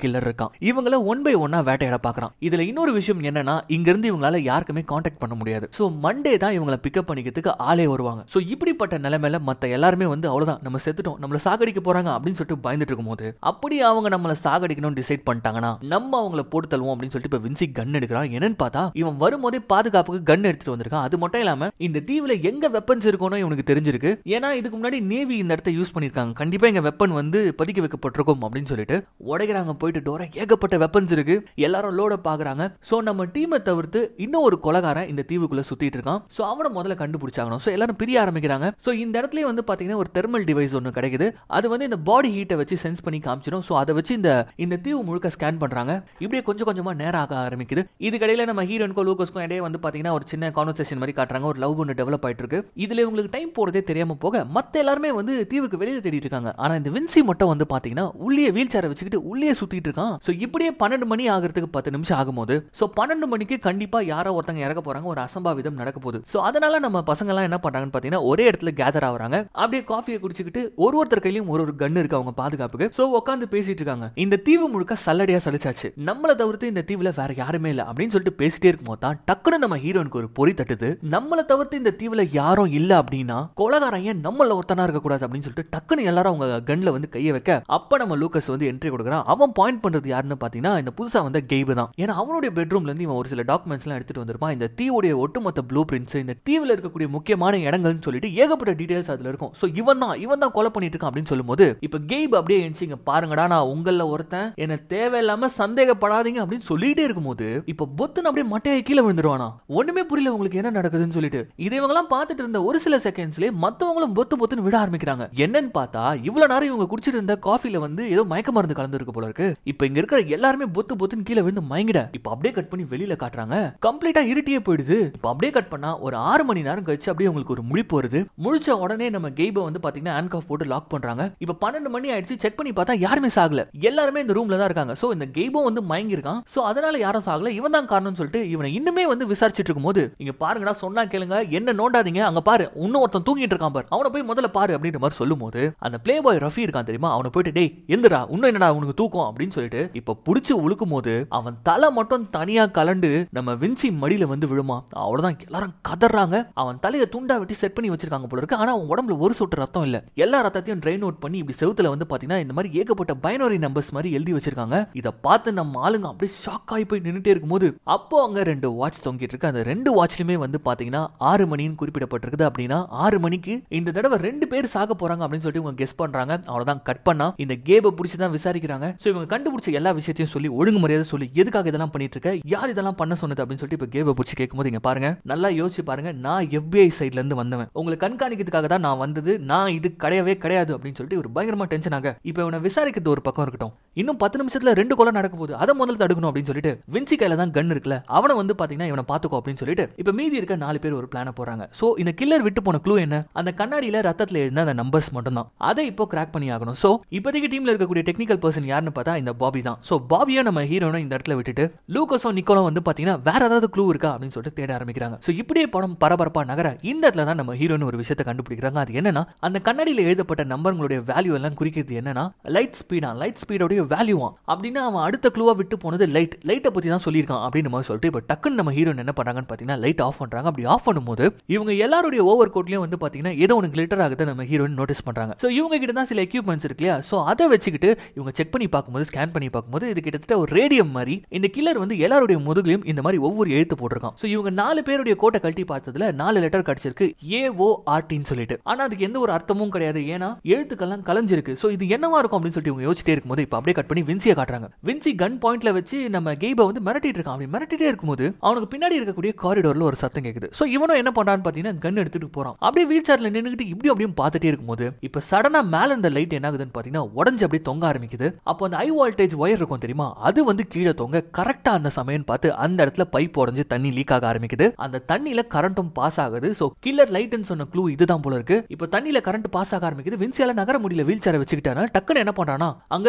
கில்லர் இருக்கான் இவங்கள ஒன் பை ஒன்னா வேட்டையாட பாக்குறான் இதுல இன்னொரு விஷயம் என்னன்னா இங்க இருந்து இவங்களால யாருக்குமே காண்டாக்ட் பண்ண முடியாது சோ மண்டே தான் இவங்கள பிக்கப் பண்ணிக்கிறதுக்கு ஆளே வருவாங்க சோ இப்படிப்பட்ட நிலைமையில மத்த எல்லாருமே வந்து அவ்வளவுதான் நம்ம செத்துட்டோம் நம்மள சாகடிக்க போறாங்க அப்படின்னு சொல்லிட்டு பயந்துட்டு இருக்கும்போது அப்படி அவங்க நம்மள சாகடிக்கணும்னு டிசைட் பண்ணிட்டாங்கன்னா நம்ம அவங்கள போட்டு தள்ளுவோம் அப்படின்னு சொல்லிட்டு இப்ப வின்சி கன் எடுக்கிறான் என்னன்னு பார்த்தா இவன் வரும்போதே பாதுகாப்புக்கு கன் எடுத்துட்டு வந்திருக்கான் அது மட்டும் இல்லாம இந்த தீவுல எங்க வெப்பன்ஸ் இருக்கும்னு இவனுக்கு தெரிஞ்சிருக்கு ஏன்னா இதுக்கு முன்னாடி நேவி இந்த இடத்த யூஸ் பண்ணிருக்காங்க கண்டிப்பா எங்க வெப்பன் வந்து பதுக்கி வைக்கப்பட்டிருக்கும் அப்படின்னு சொல்லிட்டு உடைக்கிறாங்க போயிட்டு டோர ஏகப்பட்ட வெப்பன்ஸ் இருக்கு எல்லாரும் லோட பாக்குறாங்க சோ நம்ம டீமை தவிர்த்து இன்னும் ஒரு கொலகாரன் இந்த தீவுக்குள்ள சுத்திட்டு இருக்கான் சோ அவனை முதல்ல கண்டுபிடிச்சாகணும் சோ எல்லாரும் பிரிய ஆரம்பிக்கிறாங்க சோ இந்த இடத்துல வந்து பாத்தீங்கன்னா ஒரு தெர்மல் டிவைஸ் ஒன்று கிடைக்குது அது வந்து இந்த பாடி ஹீட்டை வச்சு சென்ஸ் பண்ணி காமிச்சிடும் சோ அதை வச்சு இந்த இந்த தீவு முழுக்க ஸ்கேன் பண்றாங்க இப்படியே கொஞ்சம் கொஞ்சமா நேரம் ஆக ஆரம்பிக்குது இதுக்கடையில நம்ம ஹீரோனுக்கும் லூக்கஸ்க்கும் இடையே வந்து பாத்தீங்கன்னா ஒரு சின்ன கான்வர்சேஷன் மாதிரி காட்டுறாங்க ஒரு லவ் ஒன்று டெவலப் ஆயிட்டு இருக்கு இதுல உங்களுக்கு டைம் போறதே தெரியாம போக மத்த எல்லாருமே வந்து தீவுக்கு வெளியில தேடிட்டு இருக்காங்க ஆனா இந்த வின்சி மட்டும் வந்து பாத்தீங்கன்னா உள்ளே வீல் சேரை வச்சுக்கிட்டு உள்ளே சுத்திட்டு இருக்கான் சோ இப்படியே பன்னெண்டு மணி ஆகிறதுக்கு பத்து நிமிஷம் ஆகும்போது சோ பன்னெண்டு மணிக்கு கண்டிப்பா யாரோ ஒருத்தங்க இறக்க போறாங்க ஒரு அசம்பாவிதம் நடக்க போகுது சோ அதனால நம்ம பசங்க எல்லாம் என்ன பண்றாங்கன்னு பாத்தீங்கன்னா ஒரே இடத்துல கேதர் ஆகுறாங்க அப்படியே காஃபியை குடிச்சுக்கிட்டு ஒரு ஒருத்தர் கையிலயும் ஒரு ஒரு கன் இருக்கு அவங்க பாதுகாப்புக்கு சோ உட்காந்து பேசிட்டு இருக்காங்க இந்த தீவு முழுக்க சல்லடையா சலிச்சாச்சு நம்மள தவிர்த்து இந்த தீவுல வேற யாருமே இல்ல அப்படின்னு சொல்லிட்டு பேசிட்டே இருக்கும்போது தான் டக்குனு நம்ம ஹீரோனுக்கு ஒரு பொறி தட்டுது நம்மள தவிர்த்து இந்த தீவுல யாரும் இல்ல அப்படின்னா கொலகாரன் ஏன் நம்மள ஒருத்தனா இருக்க கூடாது அப்படின்னு சொல்லிட்டு டக்குனு எல்லாரும் அவங்க கன்ல வந்து கைய வைக்க அப்ப நம்ம லூக்கஸ் வந்து என்ட்ரி கொடுக்குறான் அவன் பாயிண்ட் பண்றது யாருன்னு பாத்தீங்கன்னா இந்த புதுசா வந்த கெய்பு தான் ஏன்னா அவனுடைய பெட்ரூம்ல இருந்து இவன் ஒரு சில டாக்குமெண்ட்ஸ் எல்லாம் எடுத்துட்டு வந்திருப்பான் இந்த தீவுடைய ஒட்டுமொத்த ப்ளூ பிரிண்ட்ஸ் இந்த தீவுல இருக்கக்கூடிய முக்கியமான இடங்கள்னு சொல்லிட்டு ஏகப்பட்ட டீடைல்ஸ் அதுல இருக்கும் சோ இவன் தான் இவன் தான் கொலை பண்ணிட்டு இருக்கான் அப்படின்னு சொல்லும்போது இப்ப கெய்ப் அப்படியே எந்திச்சு இங்க பாருங்கடா நான் உங்கள ஒருத்தன் என்ன தேவையில்லாம சந்தேகப்படாதீங்க அப்படின்னு சொல்லிட்டே இருக்கும்போது இப்ப பொத்துன்னு அப்படியே மட்டையை கீழே விழுந்துருவானா ஒண்ணுமே புரியல உங்களுக்கு என்ன நடக்குதுன்னு சொல்லிட்டு இதை இவங்கெல்லாம் பார்த்துட்டு இருந்த ஒரு சில செகண்ட்ஸ்லயே மத்தவங்களும் பொத்து பொத்துன்னு விட ஆரம்பிக்கிறாங்க என்னன்னு பார்த்தா இவ்வளவு நேரம் இவங்க குடிச்சிட்டு இருந்த காஃபில வந்து ஏதோ மயக்க மருந்து கலந்துருக்கு போல இருக்கு இப்ப இங்க இருக்கிற எல்லாருமே பொத்து பொத்துன்னு கீழே விழுந்து மயங்கிட இப்ப அப்படியே கட் பண்ணி வெளியில காட்டுறாங்க கம்ப்ளீட்டா இருட்டியே போயிடுது இப்ப அப்படியே கட் பண்ணா ஒரு ஆறு மணி நேரம் கழிச்சு அப்படியே உங்களுக்கு ஒரு முழிப்பு வருது முழிச்ச உடனே நம்ம கெய்பை வந்து பாத்தீங்கன்னா ஹேண்ட் போட்டு லாக் பண்றாங்க இப்ப பன்னெண்டு மணி ஆயிடுச்சு செக் பண்ணி பார்த்தா யாருமே சாகல எல்லாருமே இந்த ரூம்ல தான் இருக்காங்க சோ இந்த கெய்பும் வந்து மயங்கி இருக்கான் சோ அதனால யாரும் சாகல இவன் தான் காரணம்னு சொல்லிட்டு இவனை இன்னுமே வந்து விசாரிச்சிட்டு இருக்கும்போது இங்க பாருங்கடா சொன்னா கேளுங்க என்ன நோண்டாதீங்க அங்க பாரு இன்னும் ஒருத்தன் தூங்கிட்டு இருக்கான் பாரு அவனை போய் முதல்ல பாரு அப்படின்ற மாதிரி சொல்லும்போது அந்த பிளே பாய் ரஃபி இருக்கான் தெரியுமா அவனை போயிட்டு டேய் எந்திரா இன்னும் என்னடா உனக்கு தூக்கம் அப்படின்னு சொல்லிட்டு இப்ப புடிச்சு உழுக்கும் போது அவன் தலை மட்டும் தனியா கலண்டு நம்ம வின்சி மடியில வந்து விழுமா அவ்வளவுதான் எல்லாரும் கதறாங்க அவன் தலையை துண்டா வெட்டி செட் பண்ணி வச்சிருக்காங்க போல இருக்கு ஆனா அவன் உடம்புல ஒரு சொட்டு ரத்தம் இல்ல எல்லா ரத்தத்தையும் ட்ரைன் அவுட் பண்ணி இப்படி செவுத்துல வந்து பாத்தீங்கன்னா இந்த மாதிரி ஏகப்பட்ட பைனரி நம்பர்ஸ் மாதிரி எழுதி வச்சிருக்காங்க இத பார்த்து நம்ம ஆளுங்க அப்படியே ஷாக் ஆகி போய் நின்னுட்டே இருக்கும்போது அப்போ அங்க ரெண்டு வாட்ச் தொங்கிட்டு இருக்கு அந்த ரெண்டு வாட்ச்லயுமே வந்து பாத்தீங்கன்னா ஆறு மணின்னு குறிப்பிடப்பட்டிருக்குது அப்படின்னா ஆறு மணிக்கு இந்த தடவை ரெண்டு பேர் சாக போறாங்க அப்படின்னு சொல்லிட்டு இவங்க கெஸ் பண்றாங்க அவ்வளவுதான் கட் பண்ணா இந்த கேபை பிடிச்சி தான் விசாரிக்கிறாங்க சோ இவங்க கண்டுபிடிச்ச எல்லா விஷயத்தையும் சொல்லி ஒழுங்கு மரியாதை சொல்லி எதுக்காக இதெல்லாம் பண்ணிட்டு இருக்க யார் இதெல்லாம் பண்ண சொன்னது அப்படின்னு சொல்லிட்டு இப்ப கேபை பிடிச்சி கேட்கும்போது இங்க பாருங்க நல்லா யோசிச்சு பாருங்க நான் FBI சைட்ல இருந்து வந்தவன் உங்களை கண்காணிக்கிறதுக்காக தான் நான் வந்தது நான் இது கிடையவே கிடையாது அப்படின்னு சொல்லிட்டு ஒரு பயங்கரமா டென்ஷன் ஆக இப்போ இவனை விசாரிக்கிறது ஒரு பக்கம் இருக்கட்டும் இன்னும் பத்து நிமிஷத்துல ரெண்டு கொலை நடக்க போகுது அதை முதல்ல தடுக்கணும் அப்படின்னு சொல்லிட்டு வின்சி கையில தான் கன் இருக்குல்ல அவனை வந்து பாத்தீங்கன்னா இவனை பாத்துக்கோ அப்படின்னு சொல்லிட்டு இப்ப மீதி இருக்க நாலு பேர் ஒரு பிளான போறாங்க சோ இந்த கில்லர் விட்டு போன க்ளூ என்ன அந்த கண்ணாடியில ரத்தத்துல எழுந்த அந்த நம்பர்ஸ் மட்டும் தான் அதை இப்போ கிராக் பண்ணி ஆகணும் சோ இப்போதைக்கு டீம்ல இருக்கக்கூடிய டெக்னிக்கல் பர்சன் யாருன்னு பார்த்தா இந்த பாபி தான் சோ பாபியை நம்ம ஹீரோனை இந்த இடத்துல விட்டுட்டு லூக்கஸும் நிக்கோலும் வந்து பாத்தீங்கன்னா வேற ஏதாவது க்ளூ இருக்கா அப்படின்னு சொல்லிட்டு தேட ஆரம்பிக்கிறாங்க சோ இப்படியே படம் பரபரப்பா நகர இந்த இடத்துல தான் நம்ம ஹீரோயின் ஒரு விஷயத்தை கண்டுபிடிக்கிறாங்க அது என்னன்னா அந்த கண்ணாடியில எழுதப்பட்ட நம்பர்களுடைய வேல்யூ எல்லாம் குறிக்கிறது என்னன்னா லைட் ஸ்பீடா லைட் ஸ்பீடோடைய வேல்யூவா அப்படின்னா அவன் அடுத்த க்ளூவா விட்டு போனது லைட் லைட்டை பத்தி தான் சொல்லியிருக்கான் அப்படின்னு மாதிரி சொல்லிட்டு இப்போ டக்குன்னு நம்ம ஹீரோயின் என்ன பண்றாங்கன்னு பாத்தீங்கன்னா லைட் ஆஃப் பண்றாங்க அப்படி ஆஃப் பண்ணும்போது இவங்க எல்லாருடைய ஓவர் கோட்லயும் வந்து பாத்தீங்கன்னா ஏதோ ஒன்று கிளிட்டர் ஆகுது நம்ம ஹீரோயின் நோட்டீஸ் பண்றாங்க ஸோ இவங்க கிட்ட தான் சில எக்யூப்மெண்ட்ஸ் இருக்கு இல்லையா ஸோ அதை வச்சுக்கிட்டு இவங்க செக் பண்ணி பார்க்கும்போது ஸ்கேன் பண்ணி பார்க்கும்போது இது கிட்டத்தட்ட ஒரு ரேடியம் மாதிரி இந்த கில்லர் வந்து எல்லாருடைய முதுகுலையும் இந்த மாதிரி ஒவ்வொரு எழுத்து போட்டிருக்கான் ஸோ இவங்க நாலு பேருடைய கோட்டை கழட்டி பார்த்ததுல நாலு லெட்டர் கிடைச்சிருக்கு ஏ ஓ ஆர்டின்னு சொல்லிட்டு ஆனா அதுக்கு எந்த ஒரு அர்த்தமும் கிடையாது ஏன்னா எழுத்துக்கெல்லாம் கலைஞ்சிருக்கு ஸோ இது என்னவா இருக்கும் அப்படின்னு சொல்லிட்டு இவங்க யோசிச்சிட்டே இருக்கும்போது இப்போ அப்படியே கட் பண்ணி வின்சியை காட்டுறாங்க வின்சி கன் பாயிண்ட்ல வச்சு நம்ம கெய்பை வந்து மிரட்டிட்டு இருக்கான் அப்படி மிரட்டிட்டே இருக்கும்போது அவனுக்கு பின்னாடி இருக்கக்கூடிய காரிடோர்ல ஒரு சத்தம் கேக்குது ஸோ இவனும் என்ன பண்றான்னு பார்த்தீங்கன்னா கன் எடுத்துட்டு போறான் அப்படியே வீல் சேர்ல நின்றுக்கிட்டு இப்படி அப்படியும் பார்த்துட்டே இருக்கும்போது இப்போ சடனா மேல இந்த லைட் என்ன ஆகுதுன்னு பார்த்தீங்கன்னா உடஞ்சு அப்படியே தொங்க ஆரம்பிக்குது அப்போ அந்த ஹை வோல்டேஜ் ஒயர் இருக்கும் தெரியுமா அது வந்து கீழே தொங்க கரெக்டா அந்த சமயம் பார்த்து அந்த இடத்துல பைப் உடஞ்சு தண்ணி லீக் ஆக ஆரம்பிக்குது அந்த தண்ணியில கரண்ட்டும் பாஸ் ஆகுது ஸோ கில்லர் லைட்னு சொன்ன க்ளூ இதுதான் போல இருக்கு இப்போ தண்ணியில கரண்ட் பாஸ் ஆக ஆரம்பிக்குது வின்சியால நகர முடியல வீல் சேரை வச்சுக்கிட்டானா டக்குன்னு என்ன பண்றானா அங்க இருக்கக்கூடிய கம்பி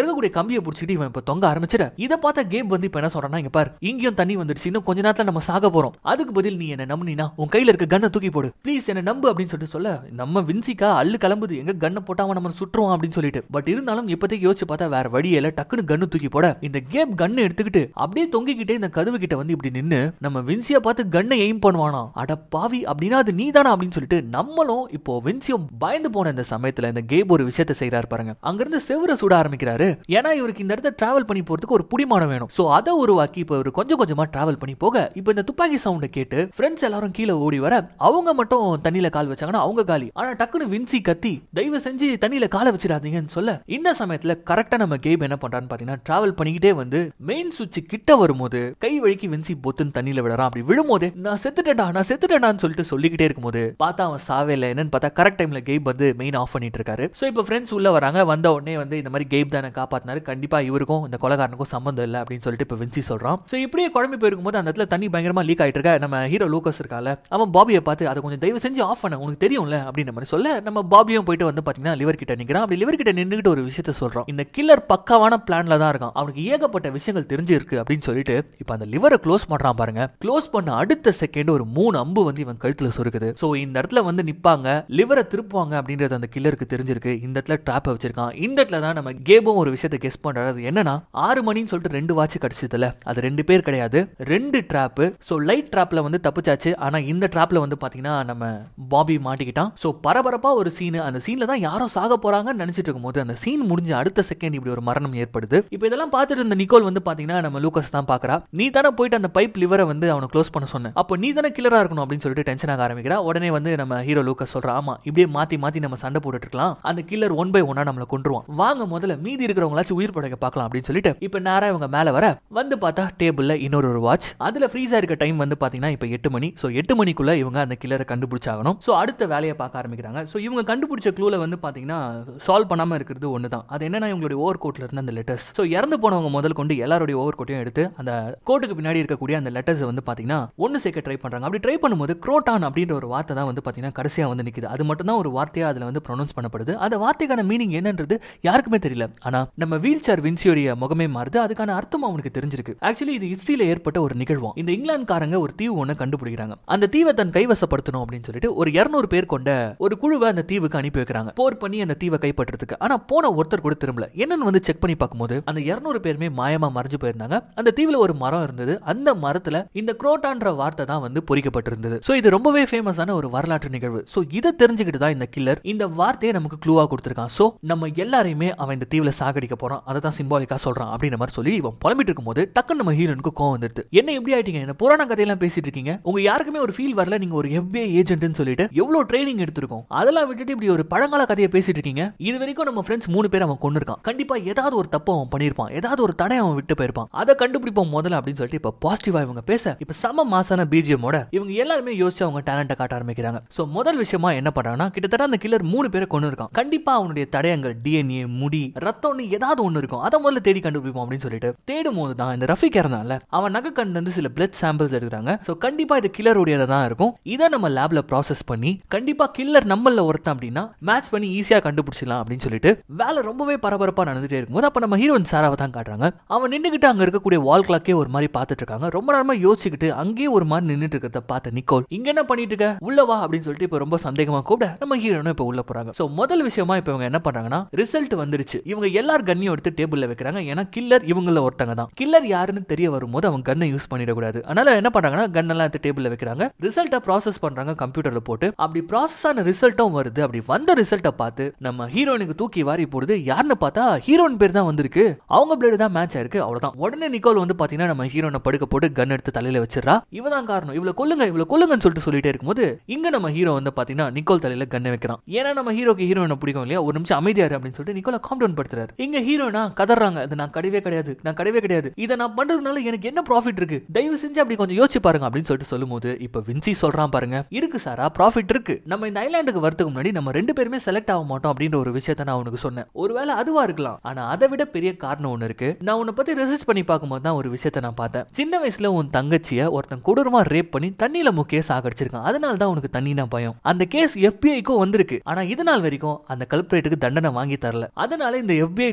கம்பியை பிடிச்சிட்டு இவன் இப்ப தொங்க ஆரம்பிச்சிட இதை பார்த்த கேப் வந்து இப்ப என்ன சொல்றான்னா இங்க பாரு இங்கேயும் தண்ணி வந்துடுச்சு இன்னும் கொஞ்ச நேரத்துல நம்ம சாக போறோம் அதுக்கு பதில் நீ என்ன நம்பினா உன் கையில இருக்க கண்ணை தூக்கி போடு ப்ளீஸ் என்ன நம்பு அப்படின்னு சொல்லிட்டு சொல்ல நம்ம வின்சிக்கா அள்ளு கிளம்புது எங்க கண்ணை போட்டா அவன் நம்ம சுற்றுவான் அப்படின்னு சொல்லிட்டு பட் இருந்தாலும் இப்போதைக்கு யோசிச்சு பார்த்தா வேற வழியில டக்குன்னு கண்ணு தூக்கி போட இந்த கேப் கண்ணை எடுத்துக்கிட்டு அப்படியே தொங்கிக்கிட்டே இந்த கதவு கிட்ட வந்து இப்படி நின்னு நம்ம வின்சிய பார்த்து கண்ணை எய்ம் பண்ணுவானா அட பாவி அப்படின்னா அது நீ தானா அப்படின்னு சொல்லிட்டு நம்மளும் இப்போ வின்சியம் பயந்து போன இந்த சமயத்துல இந்த கேப் ஒரு விஷயத்தை செய்யறாரு பாருங்க அங்கிருந்து செவரை சுட ஆரம்பிக்கிறாரு ஏன்னா இவருக்கு இந்த இடத்த டிராவல் பண்ணி போறதுக்கு ஒரு புடிமானம் வேணும் சோ அதை உருவாக்கி இப்போ இவர் கொஞ்சம் கொஞ்சமா டிராவல் பண்ணி போக இப்போ இந்த துப்பாக்கி சவுண்டை கேட்டு ஃப்ரெண்ட்ஸ் எல்லாரும் கீழே ஓடி வர அவங்க மட்டும் தண்ணியில கால் வச்சாங்கன்னா அவங்க காலி ஆனா டக்குன்னு வின்சி கத்தி தயவு செஞ்சு தண்ணியில காலை வச்சிடாதீங்கன்னு சொல்ல இந்த சமயத்துல கரெக்டா நம்ம கேப் என்ன பண்றான்னு பாத்தீங்கன்னா டிராவல் பண்ணிக்கிட்டே வந்து மெயின் சுவிட்ச் கிட்ட வரும்போது கை வழிக்கு வின்சி பொத்துன்னு தண்ணியில விடுறான் அப்படி விழும்போது நான் செத்துட்டேன்டா நான் செத்துட்டேன்டான்னு சொல்லிட்டு சொல்லிக்கிட்டே இருக்கும்போது பார்த்தா அவன் சாவே இல்லை என்னன்னு பார்த்தா கரெக்ட் டைம்ல கேப் வந்து மெயின் ஆஃப் பண்ணிட்டு இருக்காரு ஸோ இப்போ ஃப்ரெண்ட்ஸ் உள்ள வராங்க வந்த உடனே வந்து இந்த மாதிரி கேப் தானே காப்பாத்தினாரு கண்டிப்பா இவருக்கும் இந்த கொலகாரனுக்கும் சம்பந்தம் இல்லை அப்படின்னு சொல்லிட்டு இப்போ வின்சி சொல்றான் ஸோ இப்படியே குழம்பி போயிருக்கும்போது அந்த இடத்துல தண்ணி பயங்கரமா லீக் ஆயிட்டு இருக்க நம்ம ஹீரோ லூக்கஸ் இருக்கால அவன் பாபியை பார்த்து அதை கொஞ்சம் தயவு செஞ்சு ஆஃப் பண்ண உனக்கு தெரியும்ல அப்படின்ற மாதிரி சொல்ல நம்ம பாபியும் போயிட்டு வந்து பாத்தீங்கன்னா லிவர் கிட்ட நிக்கிறான் அப்படி லிவர் கிட்ட நின்றுகிட்டு ஒரு விஷயத்த சொல்றான் இந்த கில்லர் பக்காவான பிளான்ல தான் இருக்கான் அவனுக்கு ஏகப்பட்ட விஷயங்கள் தெரிஞ்சிருக்கு அப்படின்னு சொல்லிட்டு இப்போ அந்த லிவரை க்ளோஸ் பண்றான் பாருங்க க்ளோஸ் பண்ண அடுத்த செகண்ட் ஒரு மூணு அம்பு வந்து இவன் கழுத்துல சொருக்குது ஸோ இந்த இடத்துல வந்து நிப்பாங்க லிவரை திருப்புவாங்க அப்படின்றது அந்த கில்லருக்கு தெரிஞ்சிருக்கு இந்த இடத்துல ட்ராப்பை வச்சிருக்கான் இந்த இடத்துல தான் நம்ம கேபும் ஒரு விஷயத்தை கெஸ் பண்றாரு அது என்னன்னா ஆறு மணின்னு சொல்லிட்டு ரெண்டு வாட்ச் கிடைச்சதுல அது ரெண்டு பேர் கிடையாது ரெண்டு ட்ராப்பு ஸோ லைட் ட்ராப்ல வந்து தப்பிச்சாச்சு ஆனா இந்த ட்ராப்ல வந்து பாத்தீங்கன்னா நம்ம பாபி மாட்டிக்கிட்டான் ஸோ பரபரப்பா ஒரு சீன் அந்த சீன்ல தான் யாரோ சாக போறாங்கன்னு நினைச்சிட்டு இருக்கும்போது அந்த சீன் முடிஞ்ச அடுத்த செகண்ட் இப்படி ஒரு மரணம் ஏற்படுது இப்போ இதெல்லாம் பார்த்துட்டு இருந்த நிக்கோல் வந்து பாத்தீங்கன்னா நம்ம லூக்கஸ் தான் பாக்குறா நீ தானே போயிட்டு அந்த பைப் லிவரை வந்து அவனை க்ளோஸ் பண்ண சொன்ன அப்போ நீ தானே கில்லரா இருக்கணும் அப்படின்னு சொல்லிட்டு டென்ஷன் ஆக ஆரம்பிக்கிறா உடனே வந்து நம்ம ஹீரோ லூக்கஸ் சொல்றா ஆமா இப்படியே மாத்தி மாத்தி நம்ம சண்டை போட்டுட்டு இருக்கலாம் அந்த கில்லர் ஒன் பை ஒன்னா நம்மளை கொண்டுருவான் வாங்க முதல்ல மீதி இருக்கிறவங்களாச்சும் உயிர் படைக்க பார்க்கலாம் அப்படின்னு சொல்லிட்டு இப்போ நேரா இவங்க மேல வர வந்து பார்த்தா டேபிள்ல இன்னொரு ஒரு வாட்ச் அதுல ஃப்ரீஸ் ஆயிருக்க டைம் வந்து பாத்தீங்கன்னா இப்போ எட்டு மணி ஸோ எட்டு மணிக்குள்ள இவங்க அந்த கில்லரை கண்டுபிடிச்சாகணும் ஸோ அடுத்த வேலையை பார்க்க ஆரம்பிக்கிறாங்க ஸோ இவங்க கண்டுபிடிச்ச க்ளூல வந்து பாத்தீங்கன்னா சால்வ் பண்ணாம இருக்கிறது ஒன்று தான் அது என்னன்னா இவங்களுடைய ஓவர் கோட்ல இருந்த அந்த லெட்டர்ஸ் ஸோ இறந்து போனவங்க முதல் கொண்டு எல்லாருடைய ஓவர் கோட்டையும் எடுத்து அந்த கோட்டுக்கு பின்னாடி இருக்கக்கூடிய அந்த லெட்டர்ஸ் வந்து பாத்தீங்கன்னா ஒன்று சேர்க்க ட்ரை பண்றாங்க அப்படி ட்ரை பண்ணும்போது குரோட்டான் அப்படின்ற ஒரு வார்த்தை தான் வந்து பாத்தீங்கன்னா கடைசியா வந்து நிக்குது அது மட்டும் தான் ஒரு வார்த்தையா அதுல வந்து ப்ரொனவுன்ஸ் பண்ணப்படுது அந்த வார்த்தைக்கான மீனிங் என்னன்றது யாருக்குமே தெரியல ஆனா நம்ம வீல் சேர் வின்சியோடைய முகமே மாறுது அதுக்கான அர்த்தம் அவனுக்கு தெரிஞ்சிருக்கு ஆக்சுவலி இது ஹிஸ்டரியில ஏற்பட்ட ஒரு நிகழ்வும் இந்த இங்கிலாந்துக்காரங்க ஒரு தீவு ஒன்று கண்டுபிடிக்கிறாங்க அந்த தீவை தன் கைவசப்படுத்தணும் அப்படின்னு சொல்லிட்டு ஒரு இருநூறு பேர் கொண்ட ஒரு குழுவை அந்த தீவுக்கு அனுப்பி வைக்கிறாங்க போர் பண்ணி அந்த தீவை கைப்பற்றுறதுக்கு ஆனா போன ஒருத்தர் கூட திரும்பல என்னன்னு வந்து செக் பண்ணி பார்க்கும்போது அந்த இருநூறு பேருமே மாயமா மறைஞ்சு போயிருந்தாங்க அந்த தீவுல ஒரு மரம் இருந்தது அந்த மரத்துல இந்த குரோட்டான்ற வார்த்தை தான் வந்து பொறிக்கப்பட்டிருந்தது சோ இது ரொம்பவே ஃபேமஸான ஒரு வரலாற்று நிகழ்வு சோ இதை தெரிஞ்சுக்கிட்டு தான் இந்த கில்லர் இந்த வார்த்தையை நமக்கு க்ளூவா கொடுத்திருக்கான் சோ நம்ம எல்லாரையுமே அவன் இந்த தீவுல சாகடிக்க போறான் அதை தான் சிம்பாலிக்கா சொல்றான் அப்படின்ற மாதிரி சொல்லி இவன் புலம்பிட்டு இருக்கும்போது டக்குன்னு நம்ம ஹீரோனுக்கு கோவம் வந்துருது என்ன எப்படி ஆயிட்டீங்க என்ன புராண கதையெல்லாம் பேசிட்டு இருக்கீங்க உங்க யாருக்குமே ஒரு ஃபீல் வரல நீங்க ஒரு FBI ஏஜென்ட்னு சொல்லிட்டு எவ்வளவு ட்ரைனிங் எடுத்திருக்கோம் அதெல்லாம் விட்டுட்டு இப்படி ஒரு பழங்கால கதையை பேசிட்டு இருக்கீங்க இது வரைக்கும் நம்ம ஃப்ரெண்ட்ஸ் மூணு பேர் அவன் கொண்டு இருக்கான் கண்டிப்பா ஏதாவது ஒரு தப்பு அவன் பண்ணியிருப்பான் ஏதாவது ஒரு தடை அவன் விட்டு போயிருப்பான் அதை கண்டுபிடிப்போம் முதல்ல அப்படின்னு சொல்லிட்டு இப்ப பாசிட்டிவா இவங்க பேச இப்ப சம மாசான பிஜிஎமோட இவங்க எல்லாருமே யோசிச்சு அவங்க டேலண்ட்டை காட்ட ஆரம்பிக்கிறாங்க சோ முதல் விஷயமா என்ன பண்றாங்கன்னா கிட்டத்தட்ட அந்த கில்லர் மூணு பேரை கொண்டு இருக்கான் கண்டிப்பா அவனுடைய தடயங்கள் டிஎன்ஏ முடி ரத்தம்னு ஏதாவது ஒன்று இருக்கும் அதை முதல்ல தேடி கண்டுபிடிப்போம் அப்படின்னு சொல்லிட்டு தேடும் போது தான் இந்த ரஃபிக் இருந்தான்ல அவன் நகை கண்டு வந்து சில பிளட் சாம்பிள்ஸ் எடுக்கிறாங்க ஸோ கண்டிப்பா இது கில்லருடையதை தான் இருக்கும் இதை நம்ம லேப்ல ப்ராசஸ் பண்ணி கண்டிப்பா கில்லர் நம்மள ஒருத்தன் அப்படின்னா மேட்ச் பண்ணி ஈஸியா கண்டுபிடிச்சிடலாம் அப்படின்னு சொல்லிட்டு வேலை ரொம்பவே பரபரப்பா நடந்துட்டே இருக்கும்போது அப்ப நம்ம ஹீரோயின் சாராவை தான் காட்டுறாங்க அவன் நின்றுகிட்டு அங்க இருக்கக்கூடிய வால் கிளாக்கே ஒரு மாதிரி பார்த்துட்டு இருக்காங்க ரொம்ப நேரமா யோசிச்சுக்கிட்டு அங்கேயே ஒரு மாதிரி நின்றுட்டு இருக்கிறத பார்த்த நிக்கோல் இங்க என்ன பண்ணிட்டு இருக்க உள்ள வா அப்படின்னு சொல்லிட்டு இப்ப ரொம்ப சந்தேகமா கூப்பிட நம்ம ஹீரோனும் இப்ப உள்ள போறாங்க சோ முதல் விஷயமா இப்ப இவங்க என்ன பண்றாங்கன்னா ரிசல்ட் வந்துருச்சு இவங்க எல்லார் கன்னையும் எடுத்து டேபிள்ல வைக்கிறாங்க ஏன்னா கில்லர் இவங்கள ஒருத்தங்க தான் கில்லர் யாருன்னு தெரிய வரும்போது அவங்க கன்னை யூஸ் பண்ணிடக்கூடாது அதனால என்ன பண்றாங்கன்னா கன் எல்லாம் எடுத்து டேபிள்ல வைக்கிறாங்க ரிசல்ட்டை ப்ராசஸ் பண்றாங்க கம்ப்யூட்டர்ல போட்டு அப்படி ப்ராசஸ் ஆன ரிசல்ட்டும் வருது அப்படி வந்த ரிசல்ட்டை பார்த்து நம்ம ஹீரோனுக்கு தூக்கி வாரி போடுது யாருன்னு பார்த்தா ஹீரோயின் பேர் தான் வந்திருக்கு அவங்க பிளேடு தான் மேட்ச் ஆயிருக்கு அவ்வளவுதான் உடனே நிக்கோல் வந்து பாத்தீங்கன்னா நம்ம ஹீரோனை படுக்க போட்டு கன் எடுத்து தலையில வச்சிடறா இவ தான் காரணம் இவ்வளவு கொல்லுங்க இவ்வளவு கொல்லுங்கன்னு சொல்லிட்டு சொல்லிட்டே இருக்கும்போது இங்க நம்ம ஹீரோ வந்து பாத்தீங்கன்னா நிக்கோல் தலையில கண்ணை வைக்கிறான் ஏன்னா நம்ம ஹீரோக்கு ஹீரோனை பிடிக்கும் இல்லையா ஒரு நிமிஷம் அமைதியாரு அப்படின்னு சொல்லிட்டு நிக்கோலை காம் டவுன் படுத்துறாரு இங்க ஹீரோனா கதறாங்க அது நான் கிடையவே கிடையாது நான் கிடையவே கிடையாது இதை நான் பண்றதுனால எனக்கு என்ன ப்ராஃபிட் இருக்கு தயவு செஞ்சு அப்படி கொஞ்சம் யோசிச்சு பாருங்க அப்படின்னு சொல்லிட்டு சொல்லும்போது இப்ப வின்சி சொல்றான் பாருங்க இருக்கு சாரா ப்ராஃபிட் இருக்கு நம்ம இந்த ஐலாண்டுக்கு வரதுக்கு முன்னாடி நம்ம ரெண்டு பேருமே செலக்ட் ஆக மாட்டோம் அப்படின்ற ஒரு விஷயத்த நான் உனக்கு சொன்னேன் ஒருவேளை அதுவா இருக்கலாம் ஆனா அதை விட பெரிய காரணம் ஒண்ணு இருக்கு நான் உன்னை பத்தி ரிசர்ச் பண்ணி பார்க்கும்போது தான் ஒரு விஷயத்த நான் பார்த்தேன் சின்ன வயசுல உன் தங்கச்சிய ஒருத்தன் கொடூரமா ரேப் பண்ணி தண்ணியில முக்கிய சாகடிச்சிருக்கான் அதனால தான் உனக்கு தண்ணினா பயம் அந்த கேஸ் எஃபிஐக்கும் வந்திருக்கு ஆனா இது நாள் வரைக்கும் அந்த கல்பரேட்டுக்கு தண்டனை வாங்கி தரல அதனால இந்த எஃபிஐ டிபார்ட்மெண்ட்ல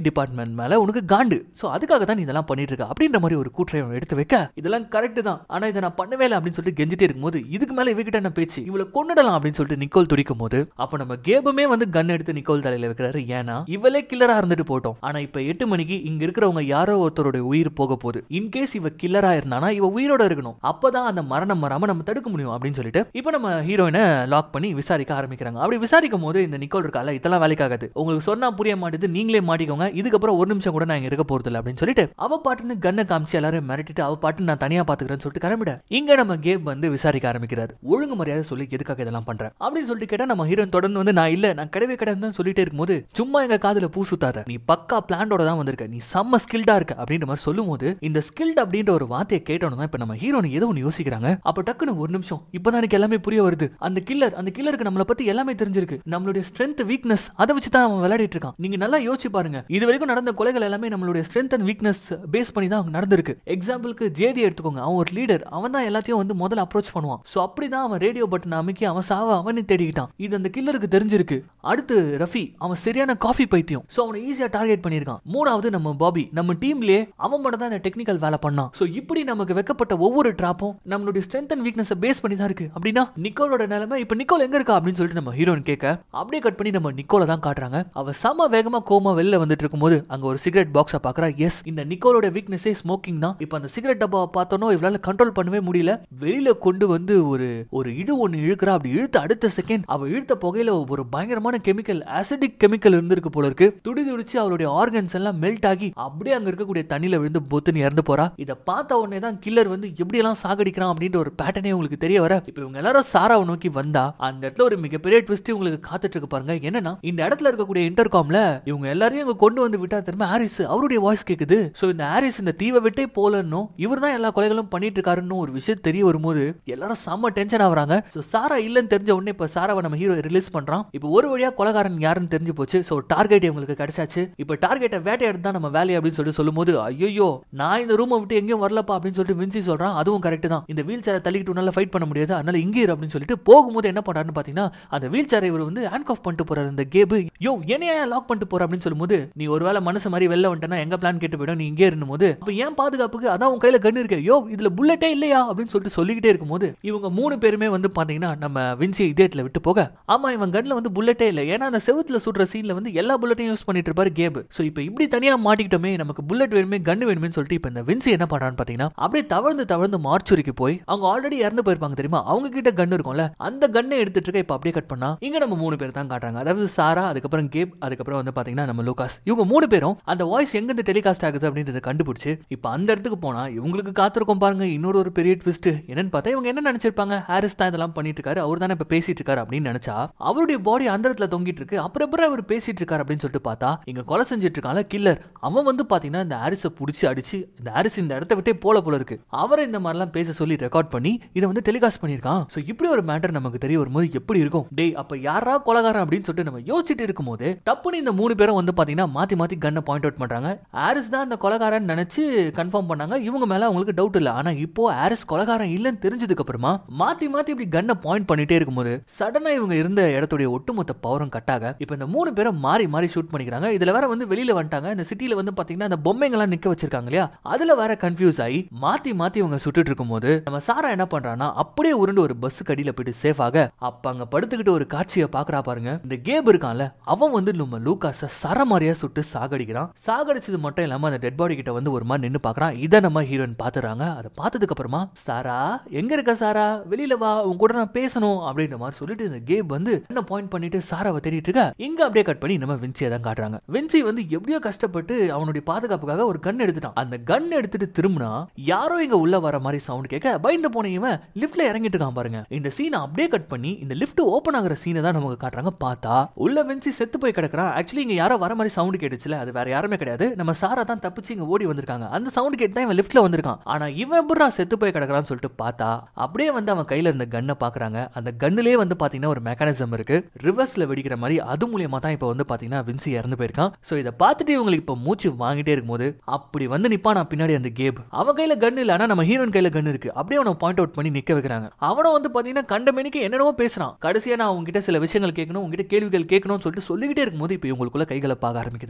கண்ணன் மேல உனக்கு காண்டு சோ அதுக்காக தான் நீ இதெல்லாம் பண்ணிட்டு இருக்க அப்படின்ற மாதிரி ஒரு கூற்றை அவன் எடுத்து வைக்க இதெல்லாம் கரெக்ட் தான் ஆனா இதை நான் பண்ணவே இல்லை அப்படின்னு சொல்லிட்டு கெஞ்சிட்டே இருக்கும்போது இதுக்கு மேல இவகிட்ட என்ன பேச்சு இவளை கொண்டுடலாம் அப்படின்னு சொல்லிட்டு நிக்கோல் துடிக்கும் போது அப்ப நம்ம கேபுமே வந்து கன் எடுத்து நிக்கோல் தலையில வைக்கிறாரு ஏன்னா இவளே கில்லரா இருந்துட்டு போட்டோம் ஆனா இப்ப எட்டு மணிக்கு இங்க இருக்கிறவங்க யாரோ ஒருத்தரோட உயிர் போக போகுது இன்கேஸ் இவ கில்லரா இருந்தானா இவ உயிரோட இருக்கணும் அப்பதான் அந்த மரணம் வராம நம்ம தடுக்க முடியும் அப்படின்னு சொல்லிட்டு இப்ப நம்ம ஹீரோயினை லாக் பண்ணி விசாரிக்க ஆரம்பிக்கிறாங்க அப்படி விசாரிக்கும் போது இந்த நிக்கோல் இருக்கால இதெல்லாம் வேலைக்காகாது உங்களுக்கு சொன்னா புரிய மாட்டேது நீங்களே மாட்டிக்கோங்க இதுக்கப்புறம் ஒரு நிமிஷம் கூட நான் இங்க இருக்க போறது இல்லை அப்படின்னு சொல்லிட்டு அவ பாட்டுன்னு கண்ணை காமிச்சு எல்லாரும் மிரட்டிட்டு அவ பாட்டு நான் தனியா பாத்துக்கிறேன்னு சொல்லிட்டு கிளம்பிட இங்க நம்ம கேப் வந்து விசாரிக்க ஆரம்பிக்கிறார் ஒழுங்கு மரியாதை சொல்லி எதுக்காக இதெல்லாம் பண்ற அப்படின்னு சொல்லிட்டு கேட்டா நம்ம ஹீரோயின் தொடர்ந்து வந்து நான் இல்ல நான் கிடையவே கிடையாது சொல்லிட்டே இருக்கும்போது சும்மா எங்க காதுல பூ சுத்தாத நீ பக்கா பிளான்டோட தான் வந்திருக்க நீ செம்ம ஸ்கில்டா இருக்க அப்படின்ற மாதிரி சொல்லும்போது இந்த ஸ்கில்ட் அப்படின்ற ஒரு வார்த்தையை கேட்டோன்னு தான் இப்ப நம்ம ஹீரோயின் ஏதோ ஒன்று யோசிக்கிறாங்க அப்ப டக்குன்னு ஒரு நிமிஷம் இப்பதான் எனக்கு எல்லாமே புரிய வருது அந்த கில்லர் அந்த கில்லருக்கு நம்மளை பத்தி எல்லாமே தெரிஞ்சிருக்கு நம்மளுடைய ஸ்ட்ரென்த் வீக்னஸ் அதை வச்சு தான் அவன் விளையாடிட்டு இருக்கான் நீங்க நல்லா யோசிச்சு பாருங்க இது வரைக்கும் நடந்த கொலைகள் எல்லாமே நம்மளுடைய ஸ்ட்ரென்த் அண்ட் வீக்னஸ் பேஸ் பண்ணி தான் நடந்திருக்கு எக்ஸாம்பிளுக்கு ஜேடி எடுத்துக்கோங்க அவன் ஒரு லீடர் அவன் தான் எல்லாத்தையும் வந்து முதல்ல அப்ரோச் பண்ணுவான் சோ அப்படிதான் அவன் ரேடியோ பட்டன் அமைக்கி அவன் சாவ அவனே தேடிக்கிட்டான் இது அந்த கில்லருக்கு தெரிஞ்சிருக்கு அடுத்து ரஃபி அவன் சரியான காஃபி பைத்தியம் சோ அவனை ஈஸியா டார்கெட் பண்ணிருக்கான் மூணாவது நம்ம பாபி நம்ம டீம்லயே அவன் மட்டும் தான் இந்த டெக்னிக்கல் வேலை பண்ணான் சோ இப்படி நமக்கு வைக்கப்பட்ட ஒவ்வொரு டிராப்பும் நம்மளுடைய ஸ்ட்ரென்த் அண்ட் வீக்னஸ் பேஸ் பண்ணி தான் இருக்கு அப்படின்னா நிக்கோலோட நிலைமை இப்ப நிக்கோல் எங்க இருக்கா அப்படின்னு சொல்லிட்டு நம்ம ஹீரோயின் கேட்க அப்படியே கட் பண்ணி நம்ம நிக்கோல தான் காட்டுறாங்க அவ செம வேகமா கோமா வெளில வந்துட்டு இருக்கும்போது அங்க ஒரு சிகரெட் பாக்ஸ பாக்குறா எஸ் இந்த நிக்கோலோட வீக்னஸே ஸ்மோக்கிங் தான் இப்ப அந்த சிகரெட் டப்பாவை பார்த்தோன்னோ இவளால கண்ட்ரோல் பண்ணவே முடியல வெளியில கொண்டு வந்து ஒரு ஒரு இடு ஒண்ணு இழுக்கிறா அப்படி இழுத்த அடுத்த செகண்ட் அவ இழுத்த புகையில ஒரு பயங்கரமான கெமிக்கல் ஆசிடிக் கெமிக்கல் இருந்திருக்கு போல இருக்கு துடி துடிச்சு அவளுடைய ஆர்கன்ஸ் எல்லாம் மெல்ட் ஆகி அப்படியே அங்க இருக்கக்கூடிய தண்ணியில விழுந்து பொத்துன்னு இறந்து போறா இத பார்த்த உடனே தான் கில்லர் வந்து எப்படி எல்லாம் சாகடிக்கிறான் அப்படின்ற ஒரு பேட்டர்னே உங்களுக்கு தெரிய வர இப்ப இவங்க எல்லாரும் சாராவை நோக்கி வந்தா அந்த இடத்துல ஒரு மிகப்பெரிய ட்விஸ்ட் உங்களுக்கு காத்துட்டு இருக்கு பாருங்க என்னன்னா இந்த இடத்துல இருக்கக்கூடிய இன்டர்காம்ல இவங்க எல்லாரையும் இங்க கொண்டு வந்து விட்டா திரும்ப ஹாரிஸ் அவருடைய வாய்ஸ் கேக்குது சோ இந்த ஹாரிஸ் இந்த தீவை விட்டே போலன்னு இவர் தான் எல்லா கொலைகளும் பண்ணிட்டு இருக்காருன்னு ஒரு விஷயம் தெரிய வரும்போது எல்லாரும் செம்ம டென்ஷன் ஆகுறாங்க சோ சாரா இல்லன்னு தெரிஞ்ச உடனே இப்ப சாராவை நம்ம ஹீரோ ரிலீஸ் பண்றான் இப்போ ஒரு வழியா கொலகாரன் யாருன்னு தெரிஞ்சு போச்சு சோ டார்கெட் இவங்களுக்கு கிடைச்சாச்சு இப்போ டார்கெட்டை வேட்டையாடு தான் நம்ம வேலையை அப்படின்னு சொல்லிட்டு சொல்லும்போது ஐயோ நான் இந்த ரூமை விட்டு எங்கேயும் வரலப்பா அப்படின்னு சொல்லிட்டு வின்சி சொல்றான் அதுவும் கரெக்ட் தான் இந்த வீல் சேரை தள்ளிக்கிட்டு உன்னால ஃபைட் பண்ண முடியாது அதனால இங்கே இரு அப்படின்னு சொல்லிட்டு போகும்போது என்ன பண்றாருன்னு பாத்தீங்கன்னா அந்த வீல் சேரை இவர் வந்து ஹேண்ட் ஆஃப் பண்ணிட்டு போறாரு இந்த கேபு யோ என்னையா லாக் பண்ணிட்டு போற அப்படின்னு சொல்லும்போது நீ ஒருவேளை மனசு மாதிரி வெளில வந்துட்டனா எங்க பிளான் கேட்டு போயிடும் நீ இங்கே இருந்தும் போது அப்ப ஏன் பாதுகாப்புக்கு அதான் உன் கையில கண்ணு இருக்கு யோ இதுல புல்லட்டே இல்லையா அப்படின்னு சொல்லிட்டு சொல்லிக்கிட்டே இருக்கும்போது இவங்க மூணு பேருமே வந்து பாத்தீங்கன்னா நம்ம வின்சி இதயத்துல விட்டு போக ஆமா இவன் கன்ல வந்து புல்லட்டே இல்லை ஏன்னா அந்த செவுத்துல சுடுற சீன்ல வந்து எல்லா புல்லட்டையும் யூஸ் பண்ணிட்டு இருப்பாரு கேபு சோ இப்போ இப்படி தனியா மாட்டிக்கிட்டோமே நமக்கு புல்லட் வேணுமே கன் வேணுமே சொல்லிட்டு இப்போ இந்த வின்சி என்ன பண்றான்னு பாத்தீங்கன்னா அப்படியே தவழ்ந்து தவழ்ந்து மார்ச்சுரிக்கு போய் அவங்க ஆல்ரெடி இறந்து போயிருப்பாங்க தெரியுமா அவங்க கிட்ட கன் இருக்கும்ல அந்த கன்னை எடுத்துட்டு இருக்க இப்போ அப்படியே கட் பண்ணா இங்க நம்ம மூணு பேர் தான் காட்டுறாங்க அதாவது சாரா அதுக்கப்புறம் கேப் அதுக்கப்புறம் வந்து பாத்தீங்கன்னா நம்ம லூகாஸ் இவங்க மூணு பேரும் அந்த வாய்ஸ் எங்க இருந்து டெலிகாஸ்ட் ஆகுது அப்படின்றத கண்டுபிடிச்சு இப்போ அந்த இடத்துக்கு போனா இவங்களுக்கு காத்திருக்கும் பாருங்க இன்னொரு ஒரு பெரிய ட்விஸ்ட் என்னன்னு பார்த்தா இவங்க என்ன நினைச்சிருப்பாங்க ஹாரிஸ் தான் இதெல்லாம் பண்ணிட்டு இருக்காரு அவர் தானே இப்ப பேசிட்டு இருக்காரு அப்படின்னு நினைச்சா அவருடைய பாடி அந்த இடத்துல தொங்கிட்டு இருக்கு அப்புறம் அப்புறம் அவர் பேசிட்டு இருக்காரு அப்படின்னு சொல்லிட்டு பார்த்தா இங்க கொலை செஞ்சுட்டு இருக்காங்க கில்லர் அவன் வந்து பாத்தீங்கன்னா இந்த ஹாரிஸை பிடிச்சி அடிச்சு இந்த ஹாரிஸ் இந்த இடத்த விட்டே போல போல இருக்கு அவரை இந்த மாதிரிலாம் பேச சொல்லி ரெக்கார்ட் பண்ணி இதை வந்து டெலிகாஸ்ட் பண்ணியிருக்கான் ஸோ இப்படி ஒரு மேட்டர் நமக்கு தெரிய வரும்போது எப்படி இருக்கும் டேய் அப்ப யாரா கொலகாரன் அப்படின்னு சொல்லிட்டு நம்ம யோசிச்சுட்டு இருக்கும்போது டப்புன்னு இந்த மூணு பேரும் வந்து பாத்தீங்கன்னா மாத்தி மாத்தி கன்னை பாயிண்ட் அவுட் பண்றாங்க ஹாரிஸ் தான் இந்த கொலகாரன் நினைச்சு கன்ஃபார்ம் பண்ணாங்க இவங்க மேல அவங்களுக்கு டவுட் இல்ல ஆனா இப்போ ஹாரிஸ் கொலகாரன் இல்லைன்னு தெரிஞ்சதுக்கு அப்புறமா மாத்தி மாத்தி இப்படி கன்னை பாயிண்ட் பண்ணிட்டே இருக்கும்போது சடனா இவங்க இருந்த இடத்துடைய ஒட்டுமொத்த பவரும் கட்டாக இப்போ இந்த மூணு பேரும் மாறி மாறி ஷூட் பண்ணிக்கிறாங்க இதுல வேற வந்து வெளியில வந்துட்டாங்க இந்த சிட்டில வந்து பாத்தீங்கன்னா அந்த பொம்மைங்கெல்லாம் நிக்க வச்சிருக்காங்க இல்லையா அதுல வேற கன்ஃபியூஸ் ஆகி மாத்தி மாத்தி இவங்க சுட்டுட்டு இருக்கும்போது நம்ம சாரா என்ன பண்றான்னா அப்படியே உருண்டு ஒரு பஸ் கடியில போயிட்டு சேஃப் ஆக அப்ப அங்க படுத்துக்கிட்டு ஒரு காட்சியை பாக்குறா பாருங்க இந்த கேப் இருக்கான்ல அவன் வந்து நம்ம லூகாஸ சரமாரியா சுட்டு சாகடிக்கிறான் சாகடிச்சது மட்டும் இல்லாம அந்த டெட் பாடி கிட்ட வந்து ஒரு மாதிரி நின்னு பாக்குறான் இதை நம்ம ஹீரோயின் பாத்துறாங்க அதை பார்த்ததுக்கு அப்புறமா சாரா எங்க இருக்க சாரா வெளியில வா உன் கூட நான் பேசணும் அப்படின்ற மாதிரி சொல்லிட்டு இந்த கேப் வந்து என்ன பாயிண்ட் பண்ணிட்டு சாராவை தேடிட்டு இருக்க இங்க அப்படியே கட் பண்ணி நம்ம வின்சியை தான் காட்டுறாங்க வின்சி வந்து எப்படியோ கஷ்டப்பட்டு அவனுடைய பாதுகாப்புக்காக ஒரு கன் எடுத்துட்டான் அந்த கன் எடுத்துட்டு திரும்பினா யாரோ இங்க உள்ள வர மாதிரி சவுண்ட் கேட்க பயந்து போன இவன் லிஃப்ட்ல இறங்கிட்டு இருக்கான் பாருங்க இந்த சீனை அப்படியே கட் பண்ணி இந்த லிஃப்ட் ஓபன் ஆகுற சீனை தான் நமக்கு காட்டுறாங்க பார்த்தா உள்ள வின்சி செத்து போய் கிடக்குறான் ஆக்சுவலி இங்க யாரோ வர மாதிரி சவுண்ட் கேட்டுச்சுல அது வேற யாருமே கிடையாது நம்ம சாரா தான் தப்பிச்சு இங்க ஓடி வந்திருக்காங்க அந்த சவுண்ட் கேட்டு தான் இவன் லிஃப்ட்ல வந்திருக்கான் ஆனா இவன் எப்படா செத்து போய் கிடக்குறான்னு சொல்லிட்டு பார்த்தா அப்படியே வந்து அவன் கையில இருந்த கன்னை பாக்குறாங்க அந்த கன்னுலயே வந்து பாத்தீங்கன்னா ஒரு மெக்கானிசம் இருக்கு ரிவர்ஸ்ல வெடிக்கிற மாதிரி அது மூலியமா தான் இப்போ வந்து பாத்தீங்கன்னா வின்சி இறந்து போயிருக்கான் சோ இதை பார்த்துட்டு இவங்களுக்கு இப்போ மூச்சு வாங்கிட்டே இருக்கும்போது அப்படி வந்து நிப்பான் நான் பின்னாடி அந்த கேப் அவன் கையில கன் இல்ல ஆனா நம்ம ஹீரோயின் கையில கன் இருக்கு அப்படியே அவனை பாயிண்ட் அவுட் பண்ணி நிக்க வைக்கிறாங்க அவனும் வந்து பாத்தீங்கன்னா கண்ட மணிக்கு என்னென்னவோ பேசுறான் கடைசியா நான் உங்ககிட்ட சில விஷயங்கள் கேட்கணும் உங்ககிட்ட கேள்விகள் கேட்கணும்னு சொல்லிட்டு சொல்லிக்கிட்டே இருக்கும்போது இப்போ இவங்களுக்குள்ள கைகளை பார்க்க ஆரம்பிக்குது மாறி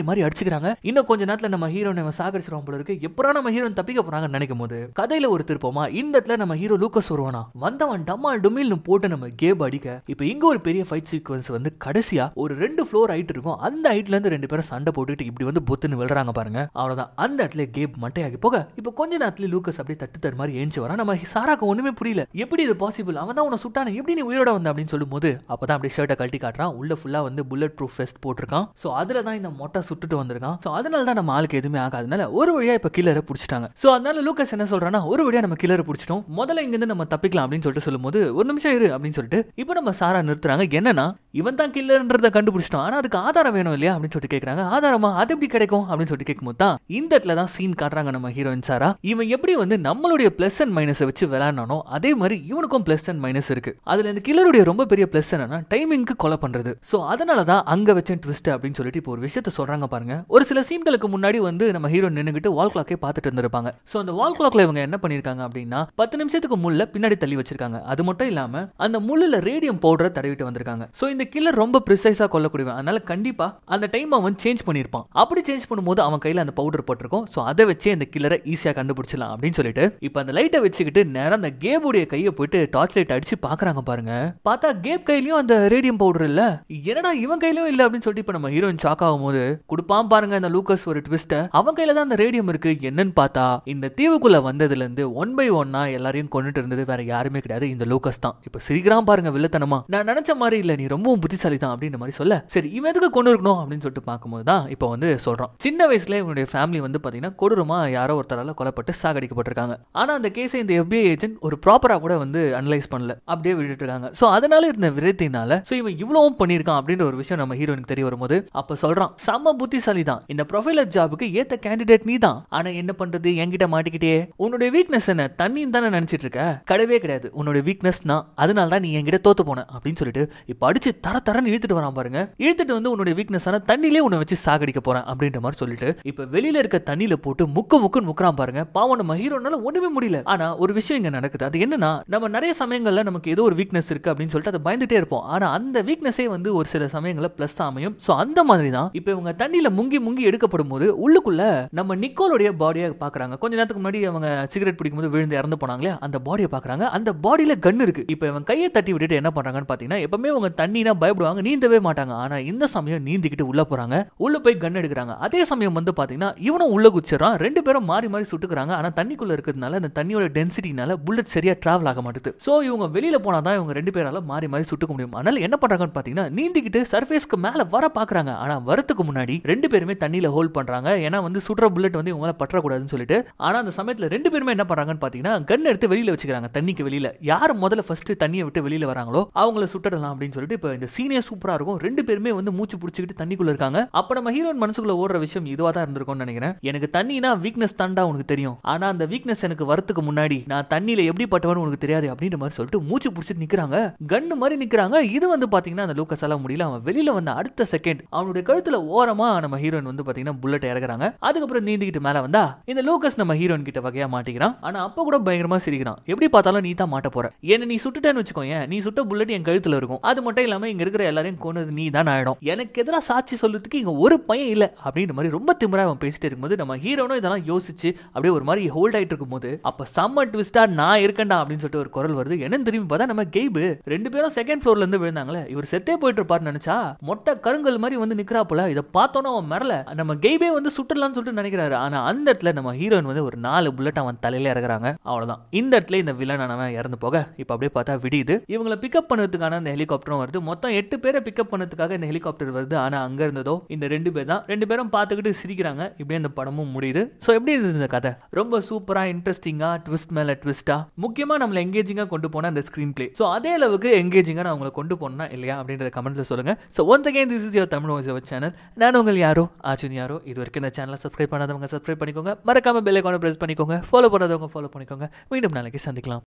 மாறி அடிச்சுக்கிறாங்க இன்னும் கொஞ்ச நேரத்துல நம்ம ஹீரோனை அவன் சாகடிச்சிருவான் போல இருக்கு எப்படா நம்ம ஹீரோன் தப்பிக்க போறாங்கன்னு நினைக்கும் போது கதையில ஒரு திருப்பமா இந்த இடத்துல நம்ம ஹீரோ லூக்கஸ் வருவானா வந்தவன் டம்மால் டுமில்னு போட்டு நம்ம கேப் அடிக்க இப்போ இங்க ஒரு பெரிய ஃபைட் சீக்வன்ஸ் வந்து கடைசியா ஒரு ரெண்டு ஃப்ளோர் ஹைட் இருக்கும் அந்த ஹைட்ல இருந்து ரெண்டு பேரும் சண்டை போட்டுட்டு இப்படி வந்து பொத்துன்னு விழுறாங்க பாருங்க அவ்வளவுதான் அந்த இடத்துல கேப் மட்டையாகி போக இப்போ கொஞ்ச நேரத்துல லூக்கஸ் அப்படியே தட்டு தரு மாதிரி ஏஞ்சி வரான் நம்ம சாராக்கு ஒண்ணுமே புரியல எப்படி இது பாசிபிள் அவன் தான் உன்னை சுட்டானே எப்படி நீ உயிரோட வந்த அப்படின்னு சொல்லும்போது அப்பதான் அப்படியே ஷர்ட்டை கழட்டி காட்டுறான் உள்ள ஃபுல்லா வந்து புல்லட் ப்ரூஃப் வெஸ்ட் போட்டிருக்கான் ஸோ அதுல தான் இந்த மொட்டை சுட்டுட்டு வந்திருக்கான் ஸோ அதனால தான் நம்ம ஆளுக்கு எதுவுமே ஆகாதனால ஒரு வழியா இப்போ கில்லரை பிடிச்சிட்டாங்க ஸோ அதனால லூக்கஸ் என்ன சொல்றான்னா ஒரு வழியா நம்ம கில்லரை பிடிச்சிட்டோம் முதல்ல இங்கிருந்து நம்ம தப்பிக்கலாம் அப்படின்னு சொல்லிட்டு சொல்லும்போது ஒரு நிமிஷம் இரு அப்படின்னு சொல்லிட்டு இப்போ நம்ம சாரா நிறுத்துறாங்க என்னன்னா இவன் தான் கில்லர்ன்றதை கண்டுபிடிச்சிட்டோம் ஆனா அதுக்கு ஆதாரம் வேணும் இல்லையா அப்படின்னு சொல்லிட்டு கேட்கறாங்க ஆதாரமா அது எப்படி கிடைக்கும் அப்படின்னு சொல்லிட்டு கேட்கும்போது தான் இந்த இடத்துல தான் சீன் காட்டுறாங்க நம்ம ஹீரோயின் சாரா இவன் எப்படி வந்து நம்மளுடைய பிளஸ் அண்ட் மைனஸை வச்சு விளையாடனானோ அதே மாதிரி இவனுக்கும் பிளஸ் அண்ட் மைனஸ் இருக்கு அதுல இந்த கில்லருடைய ரொம்ப பெரிய பிளஸ் என்னன்னா டைமிங்க்கு கொலை பண்றது ஸோ அதனால தான் அங்க வச்ச ட்விஸ்ட் அப்படின்னு சொல்லிட்டு இப்போ ஒரு விஷயத்த சொல்றாங்க பாருங்க ஒரு சில சீன்களுக்கு முன்னாடி வந்து நம்ம ஹீரோ நின்னுகிட்டு வால் கிளாக்கே பார்த்துட்டு இருந்திருப்பாங்க ஸோ அந்த வால் கிளாக்ல இவங்க என்ன பண்ணிருக்காங்க அப்படின்னா பத்து நிமிஷத்துக்கு முள்ள பின்னாடி தள்ளி வச்சிருக்காங்க அது மட்டும் இல்லாம அந்த முள்ளுல ரேடியம் பவுடரை தடவிட்டு வந்திருக்காங்க ஸோ இந்த கில்லர் ரொம்ப ப்ரிசைஸா கொல்லக்கூடியவன் அதனால கண்டிப்பா அந்த டைம் அவன் சேஞ்ச் பண்ணியிருப்பான் அப்படி சேஞ்ச் பண்ணும்போது அவன் கையில அந்த பவுடர் போட்டிருக்கும் ஸோ அதை வச்சே அந்த கில்லரை ஈஸியா கண்டுபிடிச்சலாம் அப்படின்னு சொல்லிட்டு இப்போ அந்த லைட்டை வச்சுக்கிட்டு நேரம் அந்த கேபுடைய கையை போயிட்டு டார்ச் லைட் அடிச்சு பாக்குறாங்க பாருங்க பார்த்தா கேப் கையிலயும் அந்த ரேடியம் பவுடர் இல்ல என்னடா இவன் கையிலயும் இல்ல அப்படின்னு சொல்லிட்டு இப்போ நம்ம ஹீரோயின் ஷாக் ஆகும் போது கொடுப்பான் பாருங்க அந்த லூக்கஸ் ஒரு ட்விஸ்ட அவன் கையில தான் அந்த ரேடியம் இருக்கு என்னன்னு பார்த்தா இந்த தீவுக்குள்ள வந்ததுல இருந்து ஒன் பை ஒன்னா எல்லாரையும் கொண்டுட்டு இருந்தது வேற யாருமே கிடையாது இந்த லூக்கஸ் தான் இப்போ சிரிக்கிறான் பாருங்க வில்லத்தனமா நான் நினைச்ச மாதிரி இல்ல நீ ரொம்பவும் புத்திசாலி தான் அப்படின்ற மாதிரி சொல்ல சரி இவன் எதுக்கு கொண்டு இருக்கணும் அப்படின்னு சொல்லிட்டு பார்க்கும்போது தான் இப்போ வந்து சொல்றான் சின்ன வயசுல இவனுடைய ஃபேமிலி வந்து பாத்தீங்கன்னா கொடூரமா யாரோ ஒருத்தரால கொலைப்பட்டு சாகடிக்கப்பட்டிருக்காங்க ஆனா அந்த கேஸை இந்த FBI ஏஜென்ட் ஒரு ப்ராப்பரா கூட வந்து அனலைஸ் பண்ணல அப்படியே விட்டுட்டு இருக்காங்க சோ அதனால இருந்த விரத்தினால சோ இவன் இவ்வளவும் பண்ணியிருக்கான் அப்படின்ற ஒரு விஷயம் நம்ம ஹீரோனுக்கு தெரிய வரும்போது அப்ப சொல்றான் செம்ம புத்திசாலி தான் இந்த ப்ரொஃபைலர் ஜாபுக்கு ஏத்த கேண்டிடேட் நீ தான் ஆனா என்ன பண்றது என்கிட்ட மாட்டிக்கிட்டே உன்னுடைய வீக்னஸ் என்ன தண்ணின்னு தானே நினைச்சிட்டு இருக்க கிடையவே கிடையாது உன்னோட வீக்னஸ் தான் அதனால தான் நீ என்கிட்ட தோத்து போன அப்படின்னு சொல்லிட்டு இப்ப அடிச்சு தர தரன்னு இழுத்துட்டு வரான் பாருங்க இழுத்துட்டு வந்து உன்னுடைய வீக்னஸ் ஆன தண்ணிலே உன்னை வச்சு சாகடிக்க போறேன் அப்படின்ற மாதிரி சொல்லிட்டு இப்ப வெளியில இருக்க தண்ணியில போட்டு முக்கு முக்குன்னு முக்குறான் பாருங்க பாவம் நம்ம ஹீரோனால ஒண்ணுமே முடியல ஆனா ஒரு விஷயம் இங்க நடக்குது அது என்னன்னா நம்ம நிறைய சமயங்கள்ல நமக்கு ஏதோ ஒரு வீக்னஸ் இருக்கு அப்படின்னு சொல்லிட்டு அதை பயந்துட்டே இருப்போம் ஆனா அந்த வீக்னஸே வந்து ஒரு சில சமயங்கள்ல பிளஸ் அமையும் சோ அந்த மாதிரி தான் இப்ப இவங்க தண்ணியில முங்கி முங்கி எடுக்கப்படும் போது உள்ளுக்குள்ள நம்ம நிக்கோலுடைய பாடியை பாக்குறாங்க கொஞ்ச நேரத்துக்கு முன்னாடி அவங்க சிகரெட் பிடிக்கும்போது விழுந்து இறந்து போனாங்களே அந்த பாடியை பாக்குறாங்க அந்த பாடியில கன் இருக்கு இப்ப இவன் கையை தட்டி விட்டுட்டு என்ன பண்றாங்கன்னு பாத்தீங்கன்னா எப்பவுமே அவங்க தண்ணினா பயப்படுவாங்க நீந்தவே மாட்டாங்க ஆனா இந்த சமயம் நீந்திக்கிட்டு உள்ள போறாங்க உள்ள போய் கன் எடுக்கிறாங்க அதே சமயம் வந்து பாத்தீங்கன்னா இவனும் உள்ள குச்சிடறான் ரெண்டு பேரும் மாறி மாறி சுட்டுக்கிறாங்க ஆனா தண்ணிக்குள்ள இருக்கிறதுனால அந்த தண்ணியோட டென்சிட்டினால புல்லட் சரியா டிராவல் ஆக மாட்டுது சோ இவங்க வெளியில போனா தான் இவங்க ரெண்டு பேரால மாறி மாறி சுட்டுக்க முடியும் அதனால என்ன பண்றாங்கன்னு பாத்தீங்கன்னா நீந்திக்கிட்டு சர்ஃபேஸ்க்கு மேல வர பாக்குறாங்க ஆனா வரத்துக்கு முன்னாடி ரெண்டு பேருமே தண்ணியில ஹோல்ட் பண்றாங்க ஏன்னா வந்து சுடுற புல்லட் வந்து இவங்க மேல பற்றக்கூடாதுன்னு சொல்லிட்டு ஆனா அந்த சமயத்துல ரெண்டு பேருமே என்ன பண்றாங்கன்னு பாத்தீங்கன்னா கன் எடுத்து வெளியில வச்சுக்கிறாங்க தண்ணிக்கு வெளியில யார் முதல்ல ஃபர்ஸ்ட் தண்ணியை விட்டு வெளியில வராங்களோ அவங்கள சுட்டடலாம் அப்படின்னு சொல்லிட்டு இப்போ இந்த சீனே சூப்பரா இருக்கும் ரெண்டு பேருமே வந்து மூச்சு பிடிச்சிக்கிட்டு தண்ணிக்குள்ள இருக்காங்க அப்ப நம்ம ஹீரோயின் மனசுக்குள்ள ஓடுற விஷயம் இதுவா தான் இருந்திருக்கும்னு நினைக்கிறேன் எனக்கு தண்ணினா வீக்னஸ் தாண்டா உனக்கு தெரியும் ஆனா அந்த வீக்னஸ் எனக்கு வரத்துக்கு முன்னாடி நான் தண்ணியில எப்படி பட்டவன்னு உனக்கு தெரியாது அப்படின்ற மாதிரி சொல்லிட்டு மூச்சு பிடிச்சிட்டு நிக்கிறாங்க கன்னு மாதிரி நிக்கிறாங்க இது வந்து பாத்தீங்கன்னா அந்த லூக்கஸ் எல்லாம் முடியல அவன் வெளியில வந்த அடுத்த செகண்ட் அவனுடைய கழுத்துல ஓரமா நம்ம ஹீரோயின் வந்து பாத்தீங்கன்னா புல்லட் இறக்குறாங்க அதுக்கப்புறம் நீந்திக்கிட்டு மேல வந்தா இந்த லூக்கஸ் நம்ம ஹீரோயின் கிட்ட வகையா மாட்டிக்கிறான் ஆனா அப்ப கூட பயங்கரமா சிரிக்கிறான் எப்படி பார்த்தாலும் நீ தான் மாட்ட போற என்ன நீ சுட்டுட்டேன்னு வச்சுக்கோ ஏன் நீ சுட்ட புல்லட் என் கழுத்துல இருக்கும் அது மட்டும் இல்லாம இங்க இருக்கிற எல்லாரையும் கொண்டது நீ தான் ஆயிடும் எனக்கு எதிராக சாட்சி சொல்றதுக்கு இங்க ஒரு பையன் இல்ல அப்படின்ற மாதிரி ரொம்ப திமிரா அவன் பேசிட்டு இருக்கும்போது நம்ம ஹீரோனும் இதெல்லாம் யோசிச்சு அப்படியே ஒரு மாதிரி ஹோல்ட் ஆயிட்டு இருக்கும்போது அப்ப செம்ம ட்விஸ்டா நான் இருக்கேன்டா அப்படின்னு சொல்லிட்டு ஒரு குரல் வருது என்னன்னு திரும்பி பார்த்தா நம்ம கெய்பு ரெண்டு பேரும் செகண்ட் ஃப்ளோர்ல இருந்து விழுந்தாங்களே இவர் செத்தே போயிட்டு இருப்பாருன்னு நினைச்சா மொட்டை கருங்கல் மாதிரி வந்து நிக்கிறாப்புல இதை பார்த்தோன்னா அவன் மிரல நம்ம கெய்பே வந்து சுட்டலாம்னு சொல்லிட்டு நினைக்கிறாரு ஆனா அந்த இடத்துல நம்ம ஹீரோயின் வந்து ஒரு நாலு புல்லட் அவன் தலையில இறக்குறாங்க அவ்வளவுதான் இந்த இடத்துல இந்த வில்லனானவன் இறந்து போக இப்ப அப்படியே பார்த்தா விடியுது இவங்களை பிக்கப் பண்ணதுக்கான அந்த ஹெலிகாப்டரும் வருது மொத்தம் எட்டு பேரை பிக்கப் பண்ணதுக்காக இந்த ஹெலிகாப்டர் வருது ஆனா அங்க இருந்ததோ இந்த ரெண்டு பேர் தான் ரெண்டு பேரும் பார்த்துக்கிட்டு சிரிக்கிறாங்க இப்படியே இந்த படமும் முடியுது ஸோ எப்படி இருந்தது இந்த கதை ரொம்ப சூப்பரா இன்ட்ரெஸ்டிங்கா ட்விஸ்ட் மேல ட்விஸ்டா முக்கியமா நம்மள எங்கேஜிங்கா கொண்டு போன அந்த ஸ்கிரீன் பிளே ஸோ அதே அளவுக்கு எங்கேஜிங்கா நான் உங்களை கொண்டு போனா இல்லையா அப்படின்றத கமெண்ட்ல சொல்லுங்க so once again this is your Tamil voice channel நான் உங்கள் யாரோ ஆச்சுன் யாரோ இது வரைக்கும் இந்த சேனலை சப்ஸ்கிரைப் பண்ணாதவங்க சப்ஸ்கிரைப் பண்ணிக்கோங்க மறக்காம பெல் ஐக்கானை பிரஸ் பண்ணிக்கோங்க ஃபாலோ பண்ணாதவங்க ஃபாலோ பண்ணிக்கோங்க மீண்டும் நாளைக்கு சந்திக்கலாம்